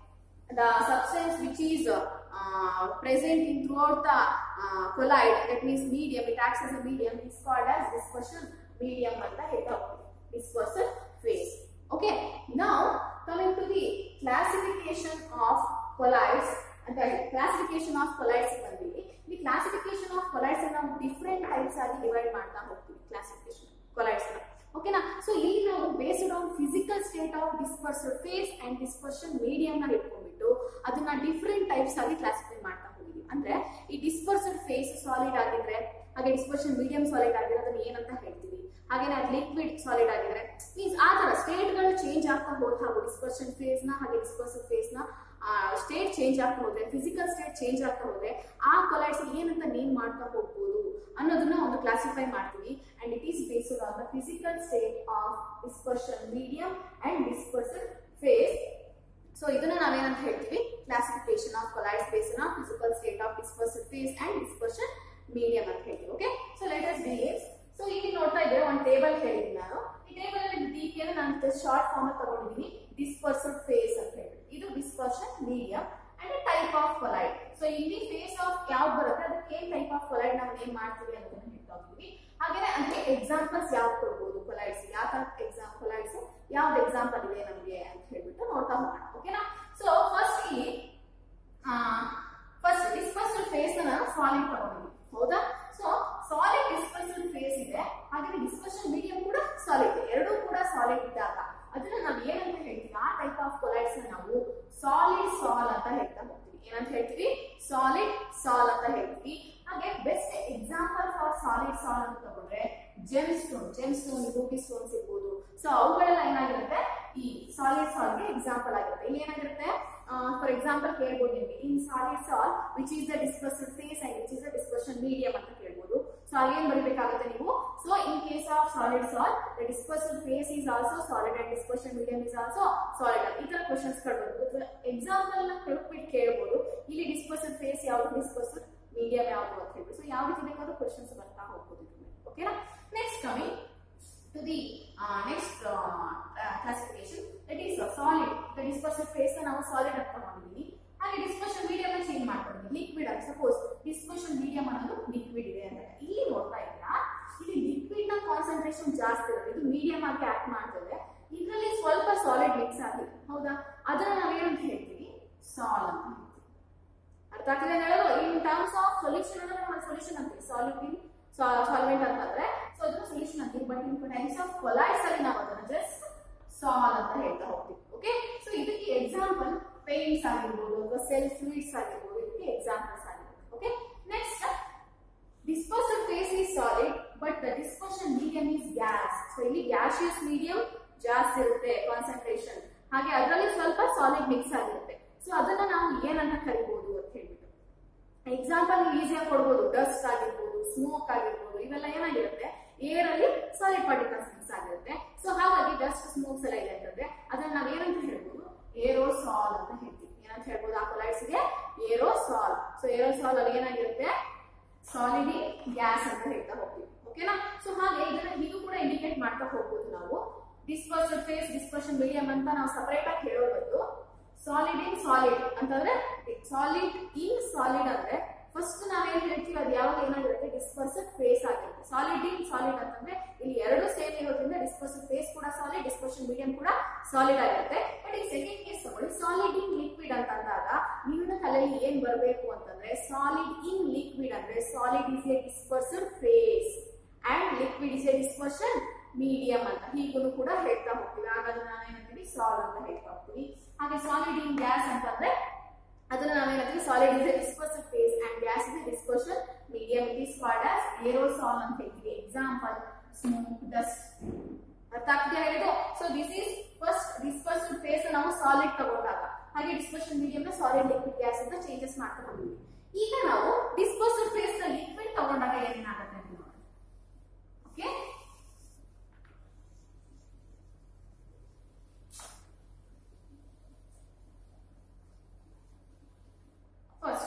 the substance which is present in throughout the colloid that means medium it acts as a medium is called as dispersion medium ಅಂತ ಹೇಳ್ತಾ ಹೋಗ್ತೀವಿ dispersal phase okay now coming to the classification of colloids ಅಂತ ಹೇಳಿ ಕ್ಲಾಸಿಫಿಕೇಶನ್ ಆಫ್ ಕೊಲೈಡ್ಸ್ ಬಂದಿವಿ ಈ ಕ್ಲಾಸಿಫಿಕೇಶನ್ ಆಫ್ ಕೊಲೈಡ್ಸ್ ನಾವು ಡಿಫ್ರೆಂಟ್ ಟೈಪ್ಸ್ ಆಗಿ ಡಿವೈಡ್ ಮಾಡ್ತಾ ಹೋಗ್ತೀವಿ ಕ್ಲಾಸಿಫಿಕೇಶನ್ ಕೊಲೈಡ್ಸ್ ಓಕೆನಾ ಸೊ ಇಲ್ಲಿ ನಾವು based on physical state of dispersal phase and dispersion medium ನ ಇಟ್ಕೊಂಡ್ಬಿಟ್ಟು ಅದನ್ನ ಡಿಫ್ರೆಂಟ್ ಟೈಪ್ಸ್ ಆಗಿ ಕ್ಲಾಸಿಫೈ ಮಾಡ್ತಾ ಹೋಗಿದ್ವಿ ಅಂದ್ರೆ ಈ ಡಿಸ್ಪರ್ಸಲ್ ಫೇಸ್ ಸಾಲಿಡ್ ಆಗಿದ್ರೆ ಹಾಗೆ ಡಿಸ್ಪರ್ಷನ್ ಮೀಡಿಯಂ ಸಾಲಿಡ್ ಆಗಿದ್ರೆ ಅದನ್ನ ಏನಂತ ಹೇಳ್ತೀವಿ ಹಾಗೇನೆ ಅದು ಲಿಕ್ವಿಡ್ ಸಾಲಿಡ್ ಆಗಿದ್ರೆ ಮೀನ್ಸ್ ಆ ತರ ಸ್ಟೇಟ್ ಗಳು ಚೇಂಜ್ ಆಗ್ತಾ ಹೋದ ಹಾಗೂ ಡಿಸ್ಪರ್ಷನ್ ಫೇಸ್ ನ ಹಾಗೆ ಡಿಸ್ಪರ್ಸಲ್ ಫೇಸ್ ನ ಸ್ಟೇಟ್ ಚೇಂಜ್ ಆಗ್ತಾ ಹೋದ್ರೆ ಫಿಸಿಕಲ್ ಸ್ಟೇಟ್ ಚೇಂಜ್ ಆಗ್ತಾ ಹೋದ್ರೆ ಆ ಕೊಲೈಡ್ಸ್ ಏನಂತ ನೇಮ್ ಮಾಡ್ತಾ ಹೋಗ್ಬೋದು ಅನ್ನೋದನ್ನ ಒಂದು ಕ್ಲಾಸಿಫೈ ಮಾಡ್ತೀವಿ and it is based on the physical state of dispersion medium and dispersal phase so ಇದನ್ನ ನಾವೇನಂತ ಹೇಳ್ತೀವಿ classification of colloids based on physical state of dispersal phase and dispersion medium ಅಂತ ಹೇಳ್ತೀವಿ okay so let us begin so ಇಲ್ಲಿ ನೋಡ್ತಾ ಇದ್ರೆ ಒಂದು ಟೇಬಲ್ ಹೇಳಿದ್ದೀನಿ ನಾನು ಈ ಟೇಬಲ್ ಅಲ್ಲಿ ಡಿ ಕೆ ನಾನು ಶಾರ್ಟ್ ಫಾರ್ಮ್ ಅಲ್ಲಿ ತಗೊಂಡಿದ್ದೀನಿ ಡಿಸ್ಪರ್ಸಲ್ ಫೇಸ್ ಅಂತ ಹೇಳಿ ಇದು dispersion medium and type of colloid so ಇಲ್ಲಿ ಫೇಸ್ ಆಫ್ ಯಾವ್ದು ಬರುತ್ತೆ ಅದಕ್ಕೆ ಏನ್ ಟೈಪ್ ಆಫ್ ಕೊಲೈಡ್ ನಾವು ಏನ್ ಮಾಡ್ತೀವಿ ಅನ್ನೋದನ್ನ ಹೇಳ್ತಾ ಹೋಗ್ತೀವಿ ಹಾಗೇನೆ ಅದಕ್ಕೆ ಎಕ್ಸಾಂಪಲ್ಸ್ ಯಾವ್ದು ಕೊಡ್ಬೋದು ಕೊಲೈಡ್ಸ್ ಯಾವ ತರ ಎಕ್ಸಾಮ್ ಕೊಲೈಡ್ಸ್ ಯಾವ್ದು ಎಕ್ಸಾಂಪಲ್ ಇದೆ ನಮಗೆ ಅಂತ ಹೇಳ್ಬಿಟ್ಟು ನೋಡ್ತಾ ಹೋಗೋಣ ಓಕೆನಾ ಸೊ ಫಸ್ಟ್ ಇಲ್ಲಿ ಫಸ್ಟ್ ಡಿಸ್ಪರ್ಸಲ್ ಫೇಸ್ ನಾನು ಸಾಲಿಡ್ ತಗೊಂಡಿದ್ದೀನಿ ಹೌದಾ ಸೊ ಸಾಲಿಡ್ ಡಿಸ್ಪರ್ಸಲ್ ಫೇಸ್ ಇದೆ ಹಾಗೆ ಡಿಸ್ಪರ್ಷನ್ ಮೀಡಿಯಂ ಕೂಡ ಸಾಲಿಡ್ ಇದೆ ಎರಡೂ ಕೂಡ ಸಾಲಿಡ್ ಇದ್ದಾಗ ಅದನ್ನ ನಾವು ಏನಂತ ಹೇಳ್ತೀವಿ ಆ ಟೈಪ್ ಆಫ್ ಕೊಲೈಡ್ಸ್ ನಾವು ಸಾಲಿಡ್ ಸಾಲ್ ಅಂತ ಹೇಳ್ತಾ ಹೋಗ್ತೀವಿ ಏನಂತ ಹೇಳ್ತೀವಿ ಸಾಲಿಡ್ ಸಾಲ್ ಅಂತ ಹೇಳ್ತೀವಿ ಹಾಗೆ best example for solid sol ಅಂತ ತಗೊಂಡ್ರೆ gem stone gem stone ruby stones ಇರ್ಬೋದು ಸೊ ಅವುಗಳೆಲ್ಲ ಏನಾಗಿರುತ್ತೆ ಈ ಸಾಲಿಡ್ ಸಾಲ್ಗೆ ಎಕ್ಸಾಂಪಲ್ ಆಗಿರುತ್ತೆ ಇಲ್ಲಿ ಏನಾಗಿರುತ್ತೆ ಫಾರ್ ಎಕ್ಸಾಂಪಲ್ ಕೇಳ್ಬೋದು ನಿಮಗೆ in solid sol which is the dispersal phase and which is the dispersion medium ಅಂತ ಕೇಳ್ಬೋದು ಸೊ ಅಲ್ಲೇನ್ ಬರೀಬೇಕಾಗುತ್ತೆ ನೀವು so in case of solid sol the dispersal phase is also solid and dispersion medium is also solid ಈ ತರ ಕ್ವಶನ್ಸ್ ಬರ್ಬೋದು ಎಕ್ಸಾಂಪಲ್ ನ ಹುಡುಕ್ಬಿಟ್ಟು ಕೇಳ್ಬೋದು ಇಲ್ಲಿ ಡಿಸ್ಪರ್ಸಲ್ ಫೇಸ್ ಯಾವುದು ಡಿಸ್ಪರ್ಸಲ್ ಮೀಡಿಯಂ ಯಾವುದು ಅಂತ ಹೇಳ್ಬಿಟ್ಟು ಸೊ ಯಾವ ರೀತಿ ಬೇಕಾದ್ರೂ ಕ್ವಶನ್ಸ್ ಬರ್ತಾ ಹೋಗ್ಬೋದು ಓಕೆನಾ next coming to the uh, next uh, uh, classification that is uh, solid the dispersion phase ನಾವು solid ಅಂತ ತಗೊಂಡಿದ್ದೀವಿ ಹಾಗೆ ಡಿಸ್ಪರ್ಷನ್ ಮೀಡಿಯಂ ಚೇಂಜ್ ಮಾಡ್ಕೊಂಡಿದ್ದೀವಿ ಲಿಕ್ವಿಡ್ ಅಂತ ಸಪೋಸ್ ಡಿಸ್ಪರ್ಷನ್ ಮೀಡಿಯಂ ಅನ್ನೋದು ಲಿಕ್ವಿಡ್ ಇದೆ ಅಂತ ಇಲ್ಲಿ ನೋಡ್ತಾ ಇದ್ದೀರಾ ಇಲ್ಲಿ ಲಿಕ್ವಿಡ್ ನ ಕಾನ್ಸಂಟ್ರೇಷನ್ ಜಾಸ್ತಿ ಇರುತ್ತೆ ಇದು ಮೀಡಿಯಂ ಆಗಿ ಆಕ್ಟ್ ಮಾಡ್ತದೆ ಇದರಲ್ಲಿ ಸ್ವಲ್ಪ ಸಾಲಿಡ್ ಮಿಕ್ಸ್ ಆಗಿದೆ ಹೌದಾ ಅದನ್ನ ನಾವೇನಂತ ಹೇಳ್ತೀವಿ ಸಾಲ್ ಅಂತ ಹೇಳ್ತೀವಿ ಅರ್ಥ ಆಗ್ತಿದೆ ಹೇಳೋದು ಇನ್ ಟರ್ಮ್ಸ್ ಆಫ್ ಸೊಲ್ಯೂಷನ್ ಅಂದ್ರೆ ನಾವು ಸೊಲ್ಯೂಷನ್ ಅಂತೀವಿ ಸಾಲಿಡ್ ಇನ್ ಸಾಲ್ವೆಂಟ್ ಅಂತಂದ್ರೆ ಸೊ ಅದನ್ನ ಸೊಲ್ಯೂಷನ್ ಅಂತೀವಿ but in times of colloids ಅಲ್ಲಿ ನಾವು ಅದನ್ನ ಜಸ್ಟ್ ಸಾಲ್ ಅಂತ ಹೇಳ್ತಾ ಹೋಗ್ತೀವಿ ಓಕೆ ಸೊ ಇದಕ್ಕೆ ಎಕ್ಸಾಂಪಲ್ ಪೇಂಟ್ಸ್ ಆಗಿರ್ಬೋದು ಅಥವಾ ಸೆಲ್ ಫ್ಲೂಯಿಡ್ಸ್ ಆಗಿರ್ಬೋದು ಇದಕ್ಕೆ ಎಕ್ಸಾಂಪಲ್ಸ್ ಆಗಿರ್ಬೋದು okay next dispersal phase is solid but the dispersion medium is gas so ಇಲ್ಲಿ ಗ್ಯಾಸಿಯಸ್ ಮೀಡಿಯಂ ಜಾಸ್ತಿ ಇರುತ್ತೆ ಕಾನ್ಸಂಟ್ರೇಷನ್ ಹಾಗೆ ಅದರಲ್ಲಿ ಸ್ವಲ್ಪ ಸಾಲಿಡ್ ಮಿಕ್ಸ್ ಆಗಿರುತ್ತೆ ಸೊ ಅದನ್ನ ನಾವು ಏನಂತ ಕರಿಬಹುದು ಅಂತ ಹೇಳ್ಬಿಟ್ಟು ಎಕ್ಸಾಂಪಲ್ ನೀವು ಈಸಿಯಾಗಿ ಕೊಡ್ಬೋದು ಡಸ್ಟ್ ಆಗಿರ್ಬೋದು ಸ್ಮೋಕ್ ಆಗಿರ್ಬೋದು ಇವೆಲ್ಲ ಏನಾಗಿರುತ್ತೆ ಏರ್ ಅಲ್ಲಿ ಸಾಲಿಡ್ ಪಾರ್ಟಿಕಲ್ಸ್ ಮಿಕ್ಸ್ ಆಗಿರುತ್ತೆ ಸೊ ಹಾಗಾಗಿ ಡಸ್ಟ್ ಸ್ಮೋಕ್ಸ್ ಎಲ್ಲ ಇದೆ ಅಂತಂದ್ರೆ ಅದನ್ನ ನಾವ್ ಏನಂತ ಹೇಳ್ಬೋದು ಏರೋಸಾಲ್ ಅಂತ ಹೇಳ್ತೀವಿ ಏನಂತ ಹೇಳ್ಬೋದು ಆ ಕೊಲೈಡ್ಸ್ ಗೆ ಏರೋಸಾಲ್ ಸೊ ಏರೋಸಾಲ್ ಅಲ್ಲಿ ಏನಾಗಿರುತ್ತೆ ಸಾಲಿಡ್ ಗ್ಯಾಸ್ ಅಂತ ಹೇಳ್ತಾ ಹೋಗ್ತೀವಿ ಓಕೆನಾ ಸೊ ಹಾಗೆ ಇದನ್ನ ಹೀಗೂ ಕೂಡ ಇಂಡಿಕೇಟ್ ಮಾಡ್ತಾ ಹೋಗ್ಬೋದು ನಾವು ಡಿಸ್ಪರ್ಸಲ್ ಫೇಸ್ ಡಿಸ್ಪರ್ಷನ್ ಮೀಡಿಯಂ ಅಂತ ನಾವು ಸಪರೇಟ್ ಆಗಿ ಹೇಳೋ ಬದಲು ಸಾಲಿಡ್ ಇನ್ ಸಾಲಿಡ್ ಅಂತಂದ್ರೆ ಸಾಲಿಡ್ ಇನ್ ಸಾಲಿಡ್ ಅಂದ್ರೆ ಫಸ್ಟ್ ನಾವೇನ್ ಹೇಳ್ತೀವಿ ಅದು ಯಾವಾಗ ಏನಾಗಿರುತ್ತೆ ಡಿಸ್ಪರ್ಸಲ್ ಫೇಸ್ ಆಗಿರುತ್ತೆ ಸಾಲಿಡ್ ಇನ್ ಸಾಲಿಡ್ ಅಂತಂದ್ರೆ ಇಲ್ಲಿ ಎರಡು ಸೇಮ್ ಇರೋದ್ರಿಂದ ಡಿಸ್ಪರ್ಸಲ್ ಫೇಸ್ ಕೂಡ ಸಾಲಿಡ್ ಡಿಸ್ಪರ್ಷನ್ ಸಾಲಿಡ್ ಆಗಿರುತ್ತೆ ಬಟ್ ಈಗ ಸೆಕೆಂಡ್ ಕೇಸ್ ತಗೊಳ್ಳಿ ಸಾಲಿಡ್ ಇನ್ ಲಿಕ್ವಿಡ್ ಅಂತ ಅಂದಾಗ ನಿಮ್ಮ ತಲೆಯಲ್ಲಿ ಏನ್ ಬರಬೇಕು ಅಂತಂದ್ರೆ ಸಾಲಿಡ್ ಇನ್ ಲಿಕ್ವಿಡ್ ಅಂದ್ರೆ solid is a dispersion phase and liquid is a dispersion medium ಅಂತ ಹೀಗೂ ಕೂಡ ಹೇಳ್ತಾ ಹೋಗ್ತೀವಿ ಹಾಗಾದ್ರೆ ನಾವೇನಂತೀವಿ ಸಾಲ್ ಅಂತ ಹೇಳ್ತಾ ಹೋಗ್ತೀವಿ ಹಾಗೆ ಸಾಲಿಡ್ ಇನ್ ಗ್ಯಾಸ್ ಅಂತಂದ್ರೆ ಅದನ್ನ ನಾವೇನಂತೀವಿ solid is a dispersion phase and gas is a dispersion medium it is called as aerosol ಅಂತ ಹೇಳ್ತೀವಿ ಎಕ್ಸಾಂಪಲ್ ಸ್ಮೋಕ್ ಡಸ್ಟ್ ಅರ್ಥ ಆಗ್ತಿದೆ ಹೇಳಿದ್ದು so this is first dispersion phase ನಾವು ಸಾಲಿಡ್ ತಗೊಂಡಾಗ ಹಾಗೆ dispersion medium solid liquid gas ಅಂತ ಚೇಂಜಸ್ ಮಾಡ್ತಾ ಹೋಗ್ತೀವಿ ಈಗ ನಾವು ಡಿಸ್ಪರ್ಸನ್ ಫೇಸ್ ನ ಲಿಕ್ವಿಡ್ ತಗೊಂಡಾಗ ಏನಾಗುತ್ತೆ ಅಂತ ನೋಡಿ ಓಕೆ ಫಸ್ಟ್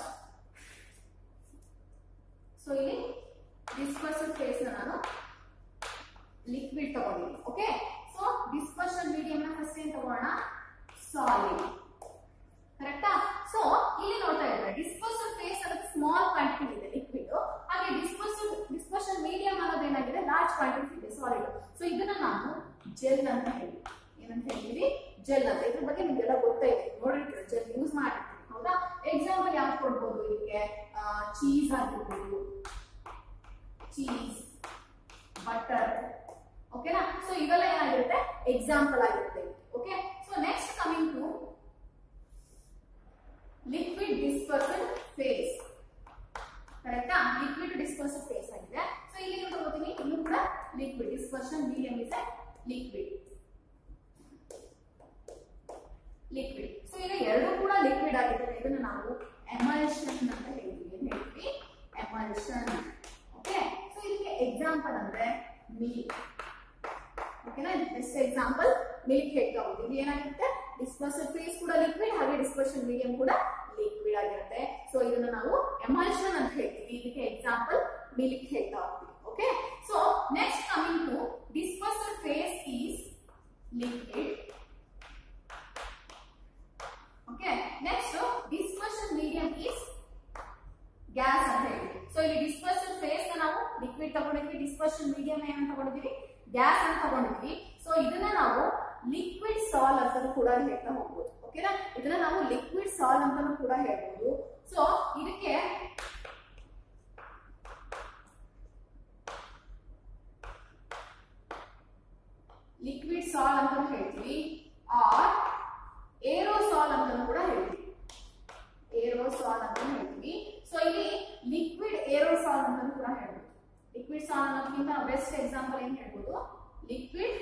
ಸೊ ಇಲ್ಲಿ ಡಿಸ್ಪರ್ಸನ್ ಫೇಸ್ ನಾನು ಲಿಕ್ವಿಡ್ ತಗೊಂಡಿದ್ದೀನಿ ಓಕೆ ಸೊ ಡಿಸ್ಪರ್ಷನ್ ಮೀಡಿಯಂ ನ ಫಸ್ಟ್ ಏನ್ ತಗೋಣ ಸಾಲಿಡ್ ಕರೆಕ್ಟಾ ಸೊ ಇಲ್ಲಿ ನೋಡ್ತಾ ಇದ್ದಾರೆ ಡಿಸ್ಪರ್ಸನ್ ಫೇಸ್ ಅನ್ನೋದು ಸ್ಮಾಲ್ ಕ್ವಾಂಟಿಟಿ ಇದೆ ಲಿಕ್ವಿಡ್ ಹಾಗೆ ಡಿಸ್ಪರ್ಸನ್ ಡಿಸ್ಪರ್ಷನ್ ಮೀಡಿಯಂ ಅನ್ನೋದು ಏನಾಗಿದೆ ಲಾರ್ಜ್ ಕ್ವಾಂಟಿಟಿ ಇದೆ ಸಾಲಿಡ್ ಸೊ ಇದನ್ನ ನಾವು ಜೆಲ್ ಅಂತ ಹೇಳಿ ಏನಂತ ಹೇಳ್ತೀವಿ ಜೆಲ್ ಅಂತ ಇದ್ರ ಬಗ್ಗೆ ನಿಮ್ಗೆಲ್ಲ ಗೊತ್ತೇ ಇದೆ ನೋಡಿರ್ತೀವಿ ಜೆಲ್ ಯೂಸ್ ಮಾಡಿರ್ತೀವಿ ಹೌದಾ ಎಕ್ಸಾಂಪಲ್ ಯಾವ್ದು ಕೊಡ್ಬೋದು ಇದಕ್ಕೆ ಚೀಸ್ ಆಗಿರ್ಬೋದು ಚೀಸ್ ಬಟರ್ ಓಕೆನಾ ಸೊ ಇವೆಲ್ಲ ಏನಾಗಿರುತ್ತೆ ಎಕ್ಸಾಂಪಲ್ ಆಗಿರುತ್ತೆ okay so next coming to liquid dispersion phase ಕರೆಕ್ಟಾ ಲಿಕ್ವಿಡ್ ಡಿಸ್ಪರ್ಸನ್ ಫೇಸ್ ಆಗಿದೆ ಸೊ ಇಲ್ಲಿ ಏನು ತಗೋತೀನಿ ಇನ್ನು ಕೂಡ liquid dispersion medium is liquid liquid so ಈಗ ಎರಡು ಕೂಡ ಲಿಕ್ವಿಡ್ ಆಗಿದೆ ಇದನ್ನ ನಾವು ಎಮಲ್ಷನ್ ಅಂತ ಹೇಳ್ತೀವಿ ಏನ್ ಹೇಳ್ತೀವಿ ಎಮಲ್ಷನ್ ಓಕೆ ಸೊ ಇದಕ್ಕೆ ಎಕ್ಸಾಂಪಲ್ ಅಂದ್ರೆ ಮಿಲ್ಕ್ ಓಕೆನಾ ಬೆಸ್ಟ್ ಎಕ್ಸಾಂಪಲ್ ಮಿಲ್ಕ್ ಹೇಳ್ತಾ ಹೋಗ್ತೀವಿ ಏನಾಗಿರುತ್ತೆ ಡಿಸ್ಪರ್ಸನ್ ಫೇಸ್ ಕೂಡ ಲಿಕ್ವಿಡ್ ಹಾಗೆ ಡಿಸ್ಪರ್ಷನ್ ಮೀಡಿಯಂ ಕೂಡ ಲಿಕ್ವಿಡ್ ಆಗಿರುತ್ತೆ ಸೊ ಇದನ್ನ ನಾವು ಎಮಲ್ಷನ್ ಅಂತ ಹೇಳ್ತೀವಿ ಇದಕ್ಕೆ ಎಕ್ಸಾಂಪಲ್ ಮಿಲ್ಕ್ ಹೇಳ್ತಾ ಹೋಗ್ತೀವಿ okay so next coming to dispersion phase is liquid okay next dispersion medium is gas ಅಂತ ಹೇಳ್ತೀವಿ ಸೊ ಇಲ್ಲಿ ಡಿಸ್ಪರ್ಷನ್ ಫೇಸ್ ನಾವು ಲಿಕ್ವಿಡ್ ತಗೊಂಡಿದ್ವಿ ಡಿಸ್ಪರ್ಷನ್ ಮೀಡಿಯಂ ಏನಂತ ತಗೊಂಡಿದ್ವಿ ಗ್ಯಾಸ್ ಅಂತ ತಗೊಂಡಿದ್ವಿ ಸೊ ಇದನ್ನ ನಾವು ಲಿಕ್ವಿಡ್ ಸಾಲ್ ಅಂತಾನು ಕೂಡ ಹೇಳ್ತಾ ಹೋಗ್ಬೋದು ಓಕೆನಾ ಇದನ್ನ ನಾವು ಲಿಕ್ವಿಡ್ ಸಾಲ್ ಅಂತಾನು ಕೂಡ ಹೇಳ್ಬೋದು ಸೊ ಇದಕ್ಕೆ ಲಿಕ್ವಿಡ್ ಸಾಲ್ ಅಂತಾನು ಹೇಳ್ತೀವಿ ಆರ್ ಏರೋಸಾಲ್ ಅಂತಾನು ಕೂಡ ಹೇಳ್ತೀವಿ ಏರೋಸಾಲ್ ಅಂತ ಹೇಳ್ತೀವಿ ಸೊ ಇಲ್ಲಿ ಲಿಕ್ವಿಡ್ ಏರೋಸಾಲ್ ಅಂತಾನು ಕೂಡ ಹೇಳ್ಬೋದು ಲಿಕ್ವಿಡ್ ಸಾಲ್ ಅನ್ನೋದಕ್ಕಿಂತ ಬೆಸ್ಟ್ ಎಕ್ಸಾಂಪಲ್ ಏನ್ ಹೇಳ್ಬೋದು liquid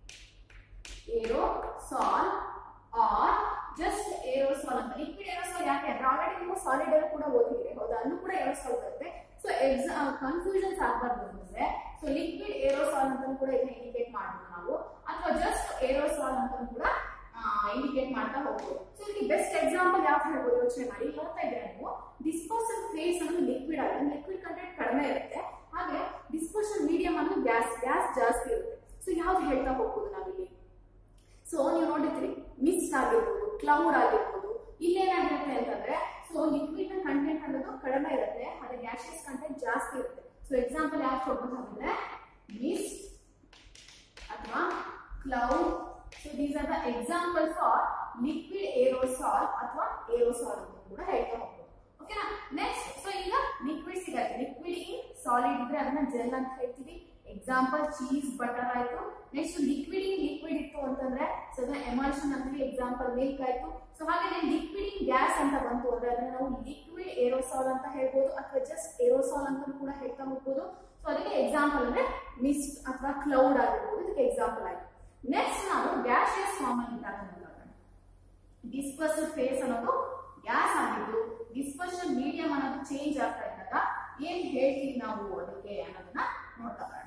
aerosol or just aerosol ಅಂತ ಲಿಕ್ವಿಡ್ ಏರೋಸಾಲ್ ಯಾಕೆ ಅಂದ್ರೆ ಆಲ್ರೆಡಿ ನೀವು ಸಾಲಿಡ್ ಅಲ್ಲಿ ಕೂಡ ಓದಿದ್ರೆ ಹೌದಾ ಅಲ್ಲೂ ಕೂಡ ಏರೋಸಾಲ್ ಬರುತ್ತೆ ಸೊ ಎಕ್ಸಾ ಕನ್ಫ್ಯೂಷನ್ಸ್ ಆಗಬಾರ್ದು ಅಂತಂದ್ರೆ ಸೊ ಲಿಕ್ವಿಡ್ ಏರೋಸಾಲ್ ಅಂತಾನು ಕೂಡ ಇದನ್ನ ಇಂಡಿಕೇಟ್ ಮಾಡ್ಬೋದು ನಾವು ಅಥವಾ ಜಸ್ಟ್ ಏರೋಸಾಲ್ ಅಂತಾನು ಕೂಡ ಇಂಡಿಕೇಟ್ ಮಾಡ್ತಾ ಹೋಗ್ಬೋದು ಸೊ ಇದಕ್ಕೆ ಬೆಸ್ಟ್ ಎಕ್ಸಾಂಪಲ್ ಯಾವ್ದು ಹೇಳ್ಬೋದು ಯೋಚನೆ ಮಾಡಿ ಹೇಳ್ತಾ ಇದ್ರೆ ನೀವು ಡಿಸ್ಪೋಸಲ್ ಫೇಸ್ ಅನ್ನೋದು ಲಿಕ್ವಿಡ್ ಆಗಿದೆ ಲಿಕ್ವಿಡ್ ಕಂಟೆಂಟ್ ಕಡಿಮೆ ಇರುತ್ತೆ ಹಾಗೆ ಡಿಸ್ಪೋಸಲ್ ಮೀಡಿಯಂ ಅನ್ನೋದು ಗ್ಯಾಸ್ ಗ್ಯಾಸ್ ಜಾಸ್ತಿ ಇರುತ್ತೆ ಸೊ ಯಾವ್ದು ಹೇಳ್ತಾ ಹೋಗ್ಬೋದು ನಾವಿಲ್ಲಿ ಸೊ ನೀವು ನೋಡಿರ್ತೀರಿ ಮಿಸ್ಟ್ ಆಗಿರ್ಬೋದು ಕ್ಲೌಡ್ ಆಗಿರ್ಬೋದು ಇಲ್ಲೇನಾಗಿರುತ್ತೆ ಅಂತಂದ್ರೆ ಸೊ ಲಿಕ್ವಿಡ್ ನ ಕಂಟೆಂಟ್ ಅನ್ನೋದು ಕಡಿಮೆ ಇರುತ್ತೆ ಅದೇ ಗ್ಯಾಸಿಯಸ್ ಕಂಟೆಂಟ್ ಜಾಸ್ತಿ ಇರುತ್ತೆ ಸೊ ಎಕ್ಸಾಂಪಲ್ ಯಾವ್ದು ಕೊಡ್ಬೇಕಾದ್ರೆ ಮಿಸ್ಟ್ ಅಥವಾ cloud so these are the example for liquid aerosol ಅಥವಾ ಏರೋಸಾಲ್ ಅಂತ ಕೂಡ ಹೇಳ್ತಾ ಹೋಗ್ಬೋದು ಓಕೆನಾ ನೆಕ್ಸ್ಟ್ ಸೊ ಈಗ ಲಿಕ್ವಿಡ್ ಸಿಗತ್ತೆ ಲಿಕ್ವಿಡ್ ಇನ್ ಸಾಲಿಡ್ ಇದ್ರೆ ಅದನ್ನ ಜೆಲ್ ಅಂತ ಹೇಳ್ತೀವಿ ಎಕ್ಸಾಂಪಲ್ ಚೀಸ್ ಬಟರ್ ಆಯ್ತು ನೆಕ್ಸ್ಟ್ ಲಿಕ್ವಿಡ್ ಇನ್ ಲಿಕ್ವಿಡ್ ಇತ್ತು ಅಂತಂದ್ರೆ ಸೊ ಅದನ್ನ ಎಮಲ್ಷನ್ ಅಂತೀವಿ ಎಕ್ಸಾಂಪಲ್ ಮಿಲ್ಕ್ ಆಯ್ತು ಸೊ ಹಾಗೆ ಲಿಕ್ವಿಡ್ ಇನ್ ಗ್ಯಾಸ್ ಅಂತ ಬಂತು ಅಂದ್ರೆ ಅದನ್ನ ನಾವು ಲಿಕ್ವಿಡ್ ಏರೋಸಾಲ್ ಅಂತ ಹೇಳ್ಬೋದು ಅಥವಾ ಜಸ್ಟ್ ಏರೋಸಾಲ್ ಅಂತ ಕೂಡ ಹೇಳ್ತಾ ಹೋಗ್ಬೋದು ಸೊ ಅದಕ್ಕೆ ಎಕ್ಸಾಂಪಲ್ ಅಂದ್ರೆ ಮಿಸ್ಟ್ ಅಥವಾ ಕ್ಲೌಡ್ ಆಗಿರ್ಬೋದು ಇದಕ್ಕೆ ಎಕ್ಸಾಂಪಲ್ ಆಯ್ತು ನೆಕ್ಸ್ಟ್ ನಾವು ಗ್ಯಾಸಿಯಸ್ ಫಾರ್ಮ್ ಅಲ್ಲಿ ಇದ್ದಾಗ ನೋಡೋಣ ಡಿಸ್ಪರ್ಸಲ್ ಫೇಸ್ ಅನ್ನೋದು ಗ್ಯಾಸ್ ಆಗಿದ್ದು ಡಿಸ್ಪರ್ಷನ್ ಮೀಡಿಯಂ ಅನ್ನೋದು ಚೇಂಜ್ ಆಗ್ತಾ ಇದ್ದಾಗ ಏನ್ ಹೇಳ್ತೀವಿ ನಾವು ಅದಕ್ಕೆ ಅನ್ನೋದನ್ನ ನೋಡ್ತಾ ಬರೋಣ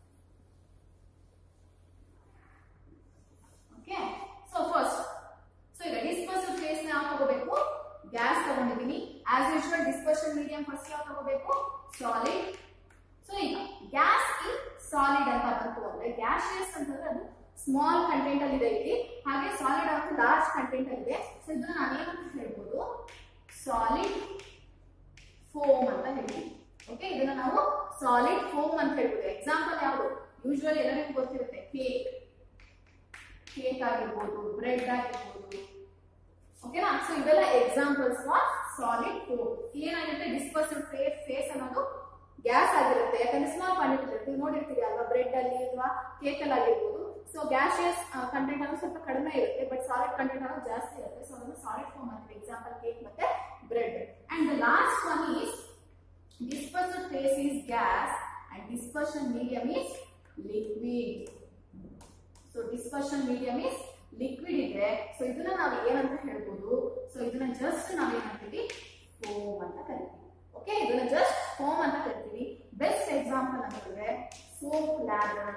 ಓಕೆ ಸೊ ಫಸ್ಟ್ ಸೊ ಈಗ ಡಿಸ್ಪರ್ಸಲ್ ಫೇಸ್ ನ ಯಾವ ತಗೋಬೇಕು ಗ್ಯಾಸ್ ತಗೊಂಡಿದ್ದೀನಿ as usual dispersion medium first ಯಾವ ತಗೋಬೇಕು ಸಾಲಿಡ್ ಸೊ ಈಗ ಗ್ಯಾಸ್ ಇನ್ ಸಾಲಿಡ್ ಅಂತ ಬಂತು ಅಂದ್ರೆ ಗ್ಯಾಸಿಯಸ್ ಅಂತಂದ್ರೆ ಅದು ಸ್ಮಾಲ್ ಕಂಟೆಂಟ್ ಅಲ್ಲಿ ಇದೆ ಇಲ್ಲಿ ಹಾಗೆ ಸಾಲಿಡ್ ಅಂತ ಲಾರ್ಜ್ ಕಂಟೆಂಟ್ ಅಲ್ಲಿ ಇದೆ ಸೊ ಇದನ್ನ ನಾವೇನಂತ ಹೇಳ್ಬೋದು ಸಾಲಿಡ್ ಫೋಮ್ ಅಂತ ಹೇಳ್ತೀವಿ ಓಕೆ ಇದನ್ನ ನಾವು ಸಾಲಿಡ್ ಫೋಮ್ ಅಂತ ಹೇಳ್ಬೋದು ಎಕ್ಸಾಂಪಲ್ ಯಾವುದು ಯೂಶುವಲಿ ಎಲ್ಲರಿಗೂ ಗೊತ್ತಿರುತ್ತೆ ಕೇಕ್ ಕೇಕ್ ಆಗಿರ್ಬೋದು ಬ್ರೆಡ್ ಆಗಿರ್ಬೋದು ಓಕೆನಾ ಸೊ ಇವೆಲ್ಲ ಎಕ್ಸಾಂಪಲ್ಸ್ ಫಾರ್ ಸಾಲಿಡ್ ಫುಡ್ ಏನಾಗಿರುತ್ತೆ ಡಿಸ್ಪರ್ಸಿವ್ ಫೇಸ್ ಫೇಸ್ ಅನ್ನೋದು ಗ್ಯಾಸ್ ಆಗಿರುತ್ತೆ ಯಾಕಂದ್ರೆ ಸ್ಮಾಲ್ ಕ್ವಾಂಟಿಟಿ ಇರುತ್ತೆ ನೀವು ನೋಡಿರ್ತೀರಿ ಅಲ್ವಾ ಬ್ರೆಡ್ ಅಲ್ಲಿ ಅಥವಾ ಕೇಕ್ ಅಲ್ಲಿ ಆಗಿರ್ಬೋದು ಸೊ ಗ್ಯಾಸಿಯಸ್ ಕಂಟೆಂಟ್ ಅನ್ನೋದು ಸ್ವಲ್ಪ ಕಡಿಮೆ ಇರುತ್ತೆ ಬಟ್ ಸಾಲಿಡ್ ಕಂಟೆಂಟ್ ಅನ್ನೋದು ಜಾಸ್ತಿ ಇರುತ್ತೆ ಸೊ ಅದನ್ನು ಸಾಲಿಡ್ ಫಾರ್ಮ್ ಅಂತೀವಿ ಎಕ್ಸಾಂಪಲ್ ಕೇಕ್ ಮತ್ತೆ bread and the last one is dispersive phase is gas and dispersion medium is liquid. So dispersion medium is liquid ಇದೆ ಸೊ ಇದನ್ನ ನಾವು ಏನಂತ ಹೇಳ್ಬೋದು ಸೊ ಇದನ್ನ ಜಸ್ಟ್ ನಾವೇನಂತೀವಿ ಫೋಮ್ ಅಂತ ಕರಿತೀವಿ ಓಕೆ ಇದನ್ನ ಜಸ್ಟ್ ಫೋಮ್ ಅಂತ ಕರಿತೀವಿ ಬೆಸ್ಟ್ ಎಕ್ಸಾಂಪಲ್ ಅಂತಂದ್ರೆ ಸೋಪ್ ಲ್ಯಾದರ್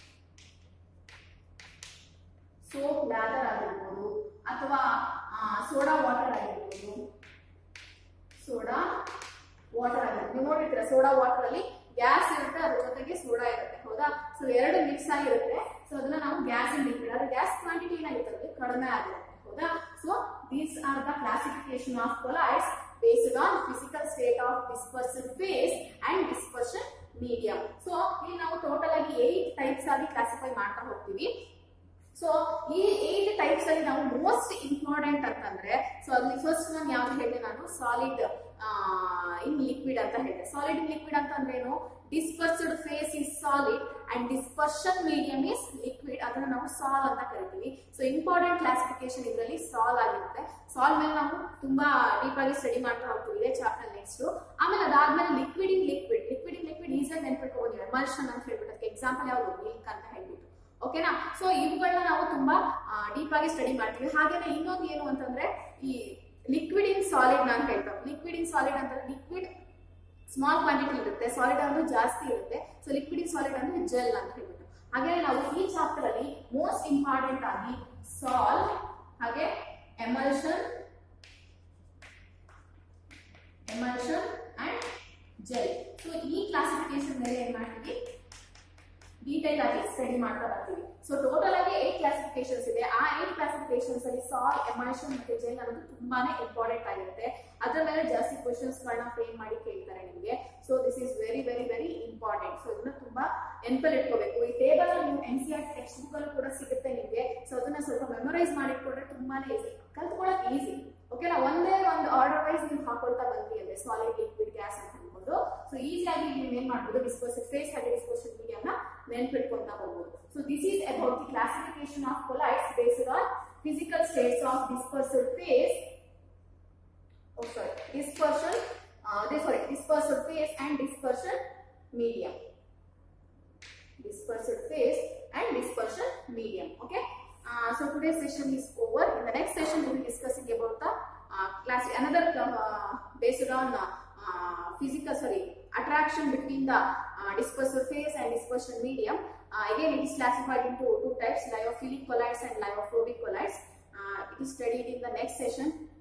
ಸೋಪ್ ಲ್ಯಾದರ್ ಆಗಿರ್ಬೋದು ಅಥವಾ ಸೋಡಾ ವಾಟರ್ ಆಗಿರ್ಬೋದು ಸೋಡಾ ವಾಟರ್ ಆಗಿರುತ್ತೆ ನೀವು ನೋಡಿರ್ತೀರ ಸೋಡಾ ವಾಟರ್ ಅಲ್ಲಿ ಗ್ಯಾಸ್ ಇರುತ್ತೆ ಅದ್ರ ಜೊತೆಗೆ ಸೋಡಾ ಇರುತ್ತೆ ಹೌದಾ ಸೊ ಎರಡು ಮಿಕ್ಸ್ ಆಗಿರುತ್ತೆ ಸೊ ಅದನ್ನ ನಾವು ಗ್ಯಾಸ್ ಇನ್ ಲಿಕ್ವಿಡ್ ಆದ್ರೆ ಗ್ಯಾಸ್ ಕ್ವಾಂಟಿಟಿ ಏನಾಗಿರುತ್ತೆ ಕಡಿಮೆ ಆಗಿರುತ್ತೆ ಹೌದಾ so these are the classification of colloids based on physical state of dispersion phase and dispersion medium so ಇಲ್ಲಿ ನಾವು ಟೋಟಲ್ ಆಗಿ ಏಟ್ ಟೈಪ್ಸ್ ಆಗಿ ಕ್ಲಾಸಿಫೈ ಮಾಡ್ತಾ ಹೋಗ್ತೀವಿ ಸೊ ಈ ಏಟ್ ಟೈಪ್ಸ್ ಅಲ್ಲಿ ನಾವು ಮೋಸ್ಟ್ ಇಂಪಾರ್ಟೆಂಟ್ ಅಂತಂದ್ರೆ ಸೊ ಅಲ್ಲಿ ಫಸ್ಟ್ ನಾನು ಯಾವ್ದು ಹೇಳಿದೆ ನಾನು ಸಾಲಿಡ್ ಇನ್ ಲಿಕ್ವಿಡ್ ಅಂತ ಹೇಳಿದೆ ಸಾಲಿಡ್ ಇನ್ ಲಿಕ್ವಿಡ್ ಅಂತಂದ್ರೆ ಏನು dispersed phase is solid and dispersion medium is liquid ಅದನ್ನ ನಾವು ಸಾಲ್ ಅಂತ ಕರಿತೀವಿ ಸೊ ಇಂಪಾರ್ಟೆಂಟ್ ಕ್ಲಾಸಿಫಿಕೇಶನ್ ಇದರಲ್ಲಿ ಸಾಲ್ ಆಗಿರುತ್ತೆ ಸಾಲ್ ಮೇಲೆ ನಾವು ತುಂಬಾ ಡೀಪ್ ಆಗಿ ಸ್ಟಡಿ ಮಾಡ್ತಾ ಹೋಗ್ತೀವಿ ಇದೇ ಚಾಪ್ಟರ್ ನೆಕ್ಸ್ಟ್ ಆಮೇಲೆ ಅದಾದ್ಮೇಲೆ liquid in liquid liquid in liquid ಈಸಿಯಾಗಿ ನೆನ್ಪಿಟ್ಕೋಬಹುದು ಎಮಲ್ಷನ್ ಅಂತ ಹೇಳ್ಬಿಟ್ಟು ಅದಕ್ಕೆ ಎಕ್ಸಾಂಪಲ್ ಯಾವುದು ಮಿಲ್ಕ್ ಅಂತ ಹೇಳ್ಬಿಟ್ಟು ಓಕೆನಾ ಸೊ ಇವುಗಳನ್ನ ನಾವು ತುಂಬಾ ಡೀಪ್ ಆಗಿ ಸ್ಟಡಿ ಮಾಡ್ತೀವಿ ಹಾಗೇನೆ ಇನ್ನೊಂದು ಏನು ಅಂತಂದ್ರೆ ಈ ಲಿಕ್ವಿಡ್ ಇನ್ ಸಾಲಿಡ್ ನಾನು ಹೇಳ್ತಾರೆ ಲಿಕ್ವಿಡ್ ಇನ್ ಸಾಲಿಡ್ ಅಂತಂದ್ರೆ ಲಿಕ್ವಿಡ್ ಸ್ಮಾಲ್ ಕ್ವಾಂಟಿಟಿ ಇರುತ್ತೆ ಸಾಲಿಡ್ ಅಂದ್ರೆ ಜಾಸ್ತಿ ಇರುತ್ತೆ ಸೊ ಲಿಕ್ವಿಡ್ ಇನ್ ಸಾಲಿಡ್ ಅಂದ್ರೆ ಜೆಲ್ ಅಂತ ಹೇಳ್ಬಿಟ್ಟು ಹಾಗೆ ನಾವು ಈ ಚಾಪ್ಟರ್ ಅಲ್ಲಿ ಮೋಸ್ಟ್ ಇಂಪಾರ್ಟೆಂಟ್ ಆಗಿ ಸಾಲ್ ಹಾಗೆ emulsion emulsion and gel so ಈ ಕ್ಲಾಸಿಫಿಕೇಶನ್ ಮೇಲೆ ಏನ್ ಮಾಡ್ತೀವಿ ಡೀಟೈಲ್ ಆಗಿ ಸ್ಟಡಿ ಮಾಡ್ತಾ ಬರ್ತೀವಿ ಸೊ ಟೋಟಲ್ ಆಗಿ ಏಟ್ ಕ್ಲಾಸಿಫಿಕೇಶನ್ಸ್ ಇದೆ ಆ ಏಟ್ ಕ್ಲಾಸಿಫಿಕೇಶನ್ಸ್ ಅಲ್ಲಿ ಸಾಲ್ ಎಮಲ್ಷನ್ ಮತ್ತೆ ಜೆಲ್ ಅನ್ನೋದು ತುಂಬಾನೇ ಇಂಪಾರ್ಟೆಂಟ್ ಆಗಿರುತ್ತೆ ಅದರ ಮೇಲೆ ಜಾಸ್ತಿ ಕ್ವಶನ್ಸ್ ಗಳನ್ನ ಫ್ರೇಮ್ ಮಾಡಿ ಕೇಳ್ತಾರೆ ನಿಮಗೆ so this is very very very important so ಇದನ್ನ ತುಂಬಾ ನೆನಪಲ್ಲಿ ಇಟ್ಕೋಬೇಕು ಈ ಟೇಬಲ್ ನೀವು N C R text book ಅಲ್ಲೂ ಕೂಡ ಸಿಗುತ್ತೆ ನಿಮಗೆ ಸೊ ಅದನ್ನ ಸ್ವಲ್ಪ ಮೆಮೊರೈಸ್ ಮಾಡಿಟ್ಕೊಂಡ್ರೆ ತುಂಬಾನೇ ಈಸಿ ಕಲ್ತ್ಕೊಳ್ಳೋಕೆ ಈಸಿ ಓಕೆನಾ ಒಂದೇ ಒಂದು ಆರ್ಡರ್ ವೈಸ್ ನೀವು ಹಾಕೊಳ್ತಾ ಬಂದ್ರಿ ಅಂದ್ರೆ ಸಾಲಿಡ್ ಲಿಕ್ವಿಡ್ ಗ್ಯಾಸ್ ಅಂತ ಅನ್ಕೊಂಡು ಸೊ ಈಸಿಯಾಗಿ ನೀವು ಏನ್ ಮಾಡ್ಬೋದು ಡಿಸ್ಪೋಸಿವ್ ಫೇಸ್ ಹಾಗೆ ಡಿಸ್ಪೋಸಿವ್ ಮೀಡಿಯಂನ ನೆನ್ಪಿಟ್ಕೊಂತಾ ಹೋಗ್ಬೋದು so this is about the classification of colloids based on physical states of dispersive phase oh sorry dispersion uh, this sorry dispersive phase and dispersion medium dispersive phase and dispersion medium okay uh, so today's session is over in the next session we will be discussing about the uh, class another uh, based on uh, uh, physical sorry attraction between the uh, dispersive phase and dispersion medium uh, again it is classified into two types lyophilic colloids and lyophobic colloids uh, it is studied in the next session